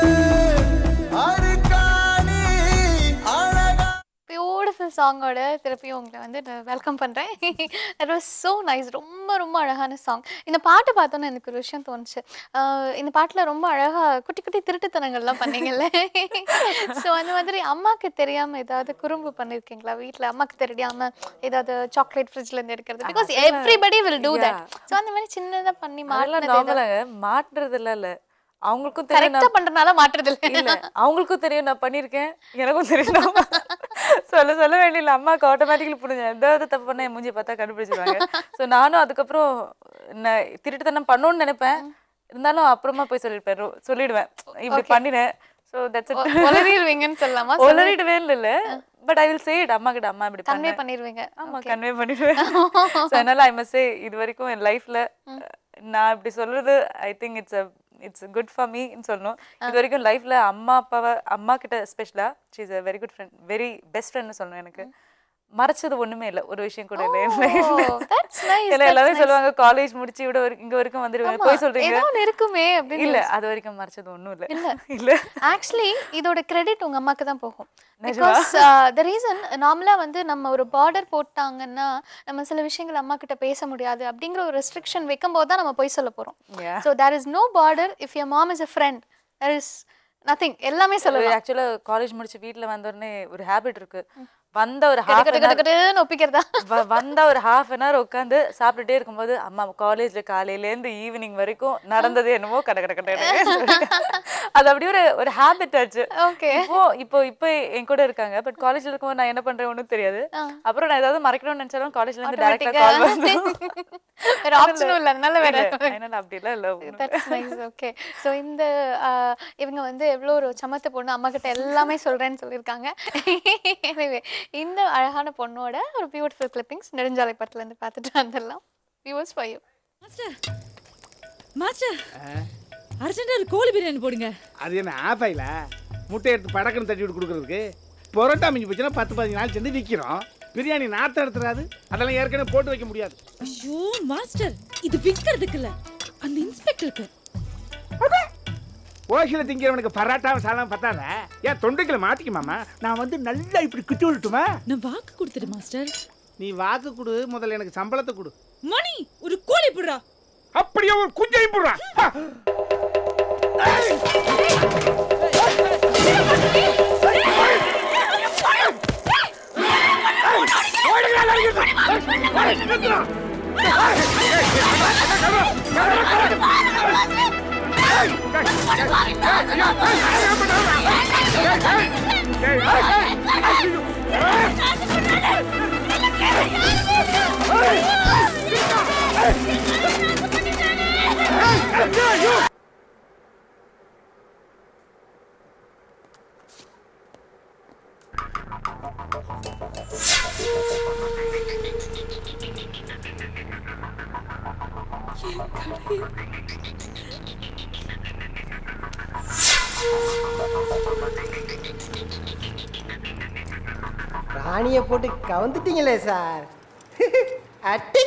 அருக்காணி அழகா பியூட்டிஃபுல் சாங்கோட திருப்பியும் உங்களை வந்து வெல்கம் பண்ணுறேன் இட் வாஸ் ஸோ நைஸ் ரொம்ப ரொம்ப அழகான சாங் இந்த பாட்டு பார்த்தோன்னே எனக்கு ஒரு விஷயம் தோணுச்சு ஆஹ் இந்த பாட்டில் ரொம்ப அழகாக குட்டி குட்டி திருட்டுத்தனங்கள்லாம் பண்ணீங்கல்ல ஸோ அந்த மாதிரி அம்மாவுக்கு தெரியாமல் ஏதாவது குறும்பு பண்ணியிருக்கீங்களா வீட்டில் அம்மாவுக்கு தெரியாமல் ஏதாவது சாக்லேட் ஃப்ரிட்ஜ்லேருந்து எடுக்கிறது because everybody will do that so அந்த மாதிரி சின்னதாக பண்ணி அதெல்லாம் மாட்டினது நார்மலாங்க மாட்டுறதுலாம் இல்ல அவங்களுக்கும் தெரியும் கரெக்டாக நான் பண்ணுறதுனால மாட்டுறது இல்ல இல்லை அவங்களுக்கும் தெரியும் நான் பண்ணிருக்கேன் எனக்கும் தெரியும் நான் சொல்ல சொல்ல வேண்டியல அம்மாவுக்கு ஆட்டோமேட்டிக்கலி புரிஞ்சு ஏதாவது தப்பு பண்ண என் மூஞ்சி பார்த்தா கண்டுபிடிச்சிருவாங்க ஸோ நானும் அதுக்கப்புறம் நான் திருட்டுத்தனம் பண்ணணும்னு நினைப்பேன் இருந்தாலும் அப்புறமா போய் சொல்லிருப்பேன் ரொ- சொல்லிடுவேன் இப்படி Okay. பண்ணினேன் ஸோ தட்ஸ் ஒ- உளறிடுவீங்கன்னு சொல்லலாமா? சொல்லு. உளறிடுவே இல்ல but I will say it அம்மா கிட்ட அம்மா இப்படி கன்வே பண்ணேன் பண்ணிடுவீங்க ஆமா Okay. கன்வே பண்ணிடுவேன் ஸோ அதனால ஐ மஸ்ட் சே இது வரைக்கும் என் லைஃப்ல நான் இப்படி சொல்றது I think it's a it's good for மீன்னு சொல்லணும் இது வரைக்கும் லைஃப்ல அம்மா அப்பாவை அம்மா கிட்ட ஸ்பெஷலா she's a very good friend very best ஃப்ரெண்ட்னு சொல்லணும் எனக்கு மறைச்சது ஒண்ணுமே இல்லை ஒரு விஷயம் கூட இல்லை என் லைஃப்ல that's nice, ஏன்னா that's எல்லாரும் nice. சொல்லுவாங்க காலேஜ் முடிச்சு இவ்வளோ வரைக்கும் இங்க வரைக்கும் வந்துருவாங்க ஆமா, போய் சொல்றீங்க ஏதோ ஒண்ணு இருக்குமே அப்படின்னு இல்ல யோசி- அது வரைக்கும் மறைச்சது ஒண்ணும் இல்ல இல்ல இல்ல ஆக்சுவலி இதோட கிரெடிட் உங்க அம்மாக்கு தான் போகும் நிஜமா? பிகாஸ் த ரீசன் நார்மலா வந்து நம்ம ஒரு பார்டர் போட்டாங்கன்னா நம்ம சில விஷயங்கள் அம்மா கிட்ட பேச முடியாது அப்படிங்கிற ஒரு ரெஸ்ட்ரிக்ஷன் வைக்கும் போது தான் நம்ம போய் சொல்ல போறோம் Yeah. So there is no border if your mom is a friend there is nothing எல்லாமே சொல்லலாம் ஆக்சுவலா காலேஜ் முடிச்சு வீட்ல வந்த உடனே ஒரு ஹாபிட் இருக்கு வந்த ஒரு கட ஹாஃப் கட கட கடன்னு ஒப்பிக்கிறதா வ- வந்த ஒரு ஹாஃப் அன் ஹவர் உட்காந்து சாப்பிட்டுட்டே இருக்கும்போது அம்மா காலேஜ்ல காலையில இருந்து ஈவினிங் வரைக்கும் நடந்தது என்னமோ கட கட கட அது அப்படியே ஒரு ஒரு ஹாபிட் ஆச்சு ஓகே இப்போ இப்போ இப்போ என் கூட இருக்காங்க பட் காலேஜ்ல இருக்கும்போது நான் என்ன பண்றேன் ஒன்றும் தெரியாது அப்புறம் நான் ஏதாவது மறைக்கணும்னு நினைச்சாலும் காலேஜ்ல இருந்து டேரக்டா கால் வந்து வேற ஆப்ஷனும் இல்ல அதனால வேற அதனால அப்படிலாம் இல்ல ஒண்ணும் இல்ல. தட்ஸ் நைஸ் ஓகே ஸோ இந்த ஆஹ், இவங்க வந்து எவ்வளோ ஒரு சமத்த பொண்ணு அம்மா கிட்ட எல்லாமே சொல்றேன்னு சொல்லியிருக்காங்க எனிவே இந்த அழகான பொண்ணோட ஒரு பியூட்டிஃபுல் கிளிப்பிங்ஸ் நெடுஞ்சாலை படத்துல இருந்து பார்த்துட்டு வந்துடலாம் வியூவர்ஸ் ஃபார் யூ மாஸ்டர் அர்ஜென்டா ஒரு கோழி பிரியாணி போடுங்க அது என்ன ஆஃபைல முட்டை எடுத்து படக்குன்னு தட்டி விட்டு கொடுக்குறதுக்கு பொரோட்டா மிஞ்சி போச்சுன்னா பத்து பதினஞ்சு நாள் சென்று விற்கிறோம் பிரியாணி நாத்தம் எடுத்துறாது அதெல்லாம் ஏற்கனவே போட்டு வைக்க முடியாது ஐயோ மாஸ்டர் இது விக்கிறதுக்கு இல்ல அந்த இன்ஸ்பெக்டருக்கு ஓசியில் திங்கிறவனுக்கு பராட்டாவும் சாலம் பத்தாத ஏன் தொண்டைக்குள்ள மாட்டிக்க மாமா நான் வந்து நல்லா இப்படி கிட்டு விட்டுமா நான் வாக்கு கொடுத்துட்டு மாஸ்டர் நீ வாக்கு கொடு முதல்ல எனக்கு சம்பளத்தை கொடு மணி ஒரு கோழி புடுறா அப்படியே ஒரு குஞ்சை போடுறா ராணியை போட்டு கவுந்துட்டீங்களே சார் அட்டி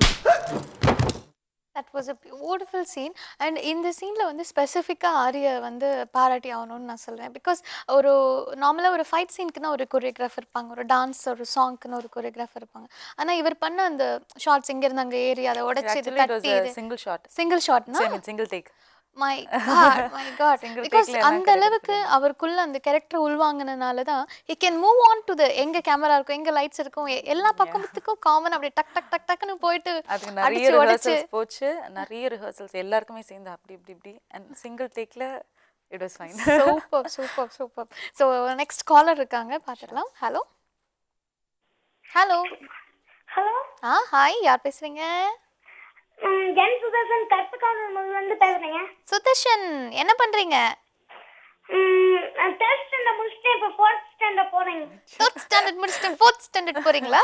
that was a beautiful scene and இந்த சீனில் வந்து ஸ்பெசிஃபிக்காக ஆரிய வந்து பாராட்டி ஆகணும்னு நான் சொல்கிறேன் பிகாஸ் ஒரு நார்மலாக ஒரு ஃபைட் சீனுக்குன்னு ஒரு கொரியோகிராஃபர் இருப்பாங்க ஒரு டான்ஸ் ஒரு சாங்க்குன்னு ஒரு கொரியோகிராஃபர் இருப்பாங்க ஆனால் இவர் பண்ண அந்த ஷார்ட்ஸ் இங்கேருந்து அங்கே ஏறி அதை உடச்சி இது Actually, it was தட்டி a இது single shot. சிங்கிள் ஷாட்னா single take. My god my god Single because take ல எல்லாம் அந்த அளவுக்கு அவருக்குள்ள அந்த கேரக்டர் உள்வாங்கினனால தான் he can move on to the எங்க கேமரா இருக்கும் எங்க லைட்ஸ் இருக்கும் எ- எல்லா பக்கத்துக்கும் காமன் அப்படியே டக் டக் டக் டக்குன்னு போயிட்டு அதுக்கு நிறைய அடிச்சு உடைச்சு ரிஹர்சல்ஸ் போச்சு நிறைய ரிஹர்சல்ஸ் எல்லாருக்குமே சேர்ந்து அப்படி இப்படி இப்படி அண்ட் சிங்கிள் டேக்ல it was fine super super super so next caller இருக்காங்க பார்த்துக்கலாம் ஹலோ ஹலோ ஹலோ ஆ ஹாய் யார் பேசுறீங்க ஜென் சுதர்சன் கற்பகாலம் வந்து பேசுறேங்க சுதர்ஷன் என்ன பண்றீங்க நான் தேர்ட் ஸ்டாண்டர்ட் முடிச்சுட்டு இப்போ ஃபோர்த் ஸ்டாண்டர்ட் போறேங்க தேர்ட் ஸ்டாண்டர்ட் முடிச்சுட்டு ஃபோர்த் ஸ்டாண்டர்ட் போறீங்களா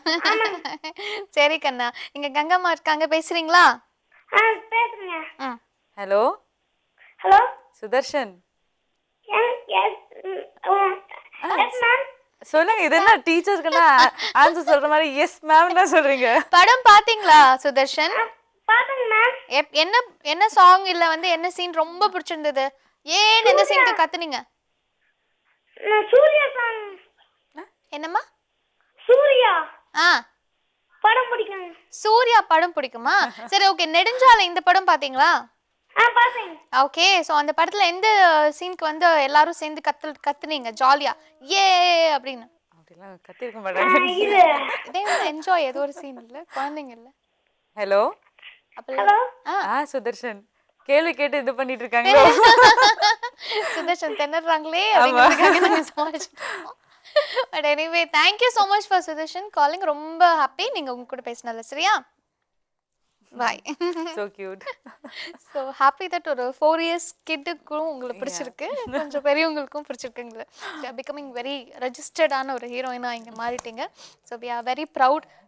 சரி கண்ணா இங்க கங்கம்மா இருக்காங்க பேசுறீங்களா ஆ பேசுறேங்க hello hello Sudarshan yes yes ma'am சொல்லுங்க இது என்ன டீச்சர்ஸ்க்குலாம் ஆன்சர் சொல்ற மாதிரி எஸ் மேம் தான் சொல்றீங்க படம் பாத்தீங்களா சுதர்ஷன் பாத்தேங்க மேம் என்ன என்ன சாங் இல்ல வந்து என்ன சீன் ரொம்ப பிடிச்சிருந்தது ஏன் எந்த சீனுக்கு கத்துனீங்க சூர்யா சாங் என்னம்மா சூர்யா ஆ படம் பிடிக்கும் சூர்யா படம் பிடிக்குமா சரி ஓகே நெடுஞ்சாலை இந்த படம் பாத்தீங்களா ஆ பார்த்தேன் ஓகே ஸோ அந்த படத்துல எந்த சீனுக்கு வந்து எல்லாரும் சேர்ந்து கத்து கத்துனீங்க ஜாலியா ஏ அப்படின்னு அப்படிலாம் கத்திருக்க மாட்டாங்க இதே வந்து என்ஜாய் ஏதோ ஒரு சீன் இல்ல குழந்தைங்க இல்ல ஹலோ அப்பெல்லாம் ஆ சுதர்ஷன் கேள்வி கேட்டு இது பண்ணிட்டு இருக்காங்க சுதர்ஷன் திணறாங்களே ஆமா. அப்படிங்கிறதுக்காக நாங்க சமாளிச்சிட்டோம் but anyway thank you so much for Sudarshan calling ரொம்ப ஹாப்பி நீங்க உங்க கூட பேசினல சரியா bye so cute so happy that ஒரு ஃபோர் இயர்ஸ் கிட்டுக்கும் உங்களுக்கு பிடிச்சிருக்கு கொஞ்சம் பெரியவங்களுக்கும் பிடிச்சிருக்குங்கள பிகமிங் வெரி ரெஜிஸ்டர்டான ஒரு ஹீரோயினாக இங்கே மாறிட்டீங்க so we are very proud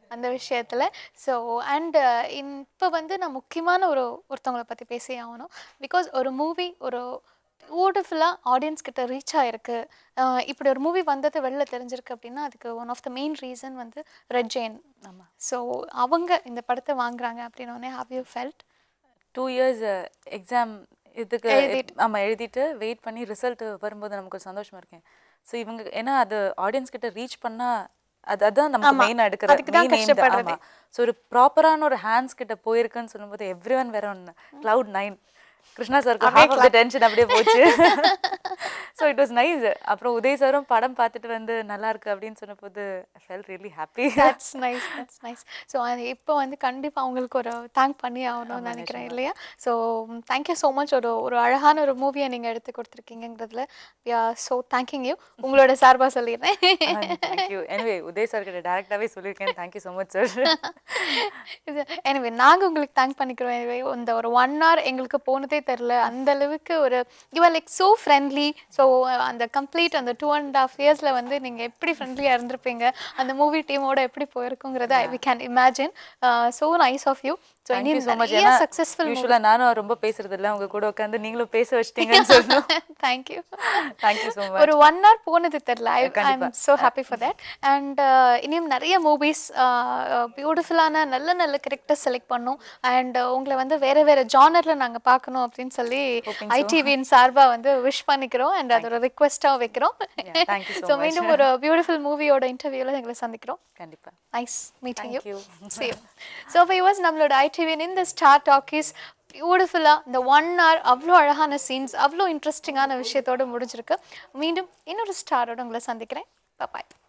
அந்த விஷயத்தில் ஸோ அண்ட் இப்போ வந்து நான் முக்கியமான ஒரு ஒருத்தவங்களை பற்றி பேசி ஆகணும் பிகாஸ் ஒரு மூவி ஒரு பியூட்டிஃபுல்லாக ஆடியன்ஸ் கிட்ட ரீச் ஆகிருக்கு அஹ் இப்படி ஒரு மூவி வந்தது வெளில தெரிஞ்சிருக்கு அப்படின்னா அதுக்கு one of the main reason வந்து ரெட் ஜெயின் ஆமாம் ஸோ அவங்க இந்த படத்தை வாங்குறாங்க அப்படின்னோடனே have you felt two years exam இதுக்கு எழுதிட்டு. ஆமாம் எழுதிட்டு வெயிட் பண்ணி ரிசல்ட் வரும்போது நமக்கு ஒரு சந்தோஷமா இருக்கேன் ஸோ இவங்க ஏன்னா அது ஆடியன்ஸ் கிட்ட ரீச் பண்ணா அது அதான் நமக்கு ஆமா. மெயினாக எடுக்கிற அதுக்கு தான் main aim தான். கஷ்டப்படுறதே. ஆமா ஸோ ஒரு ப்ராப்பரான ஒரு ஹேண்ட்ஸ் கிட்ட போயிருக்குன்னு சொல்லும்போது எவ்ரி ஒன் வேற ஒன்று க்ளவுட் நைன் கிருஷ்ணா சாருக்கு அப்படியே half of the clap. Tension அப்படியே போச்சு ஸோ இட் வாஸ் நைஸ் அப்புறம் உதய் சாரும் படம் பார்த்துட்டு வந்து நல்லா இருக்கு அப்படின்னு சொன்னபோது I felt really happy that's nice that's nice so அது இப்போ வந்து கண்டிப்பாக அவங்களுக்கு ஒரு தேங்க் பண்ணி ஆகணும்னு நினைக்கிறேன் இல்லையா ஸோ தேங்க்யூ ஸோ மச் ஒரு ஒரு அழகான ஒரு மூவியை நீங்கள் எடுத்து கொடுத்துருக்கீங்கிறதுல we are so thank you you உங்களோட சார்பாக சொல்லிடுறேன் தேங்க்யூ எனிவே உதய் சார் கிட்ட டேரெக்டாகவே சொல்லியிருக்கேன் தேங்க்யூ ஸோ மச் சார் இது எனவே நாங்கள் உங்களுக்கு தேங்க் பண்ணிக்கிறோம் எனவே இந்த ஒரு ஒன் ஹவர் எங்களுக்கு போனதே தெரில அந்த அளவுக்கு ஒரு you are like so friendly so அந்த கம்ப்ளீட் அந்த டூ அண்ட் ஹாஃப் இயர்ஸில் வந்து நீங்கள் எப்படி ஃப்ரெண்ட்லியாக இருந்திருப்பீங்க அந்த மூவி டீமோட எப்படி போயிருக்குங்கிறத we can imagine so nice of you so thank you so much நிறைய ஏன்னா சக்ஸஸ்ஃபுல் யூஸ்வலாக நானும் ரொம்ப பேசுறது இல்லை உங்க கூட உட்காந்து நீங்களும் பேச வச்சிட்டீங்கன்னு சொல்லணும் தேங்க்யூ தேங்க்யூ ஸோ ஒரு மச் ஒன் ஹவர் போனது தெரில ஐ ஐ கண்டிப்பா. I'm so happy for that and இனியும் நிறைய மூவிஸ் பியூட்டிஃபுல்லான நல்ல நல்ல கேரக்டர்ஸ் செலக்ட் பண்ணோம் அண்ட் உங்களை வந்து வேற வேற ஜானரில் நாங்கள் பார்க்கணும் அப்படின்னு சொல்லி Hoping so. ஐடிவியின் சார்பாக வந்து விஷ் பண்ணிக்கிறோம் அண்ட் அது ஒரு ரிக்வெஸ்ட்டாக வைக்கிறோம் thank you so so much. மீண்டும் ஒரு பியூட்டிஃபுல் மூவியோட இன்டர்வியூவில் எங்களை சந்திக்கிறோம் கண்டிப்பா nice meeting you Thank you. see you so viewers நம்மளோட ஐடிவியின் இந்த ஸ்டார் டாக்கீஸ் பியூட்டிஃபுல்லாக இந்த ஒன் ஹவர் அவ்வளோ அழகான சீன்ஸ் அவ்வளோ இன்ட்ரெஸ்டிங்கான விஷயத்தோடு முடிஞ்சிருக்கு மீண்டும் இன்னொரு ஸ்டாரோட உங்களை சந்திக்கிறேன் பாய்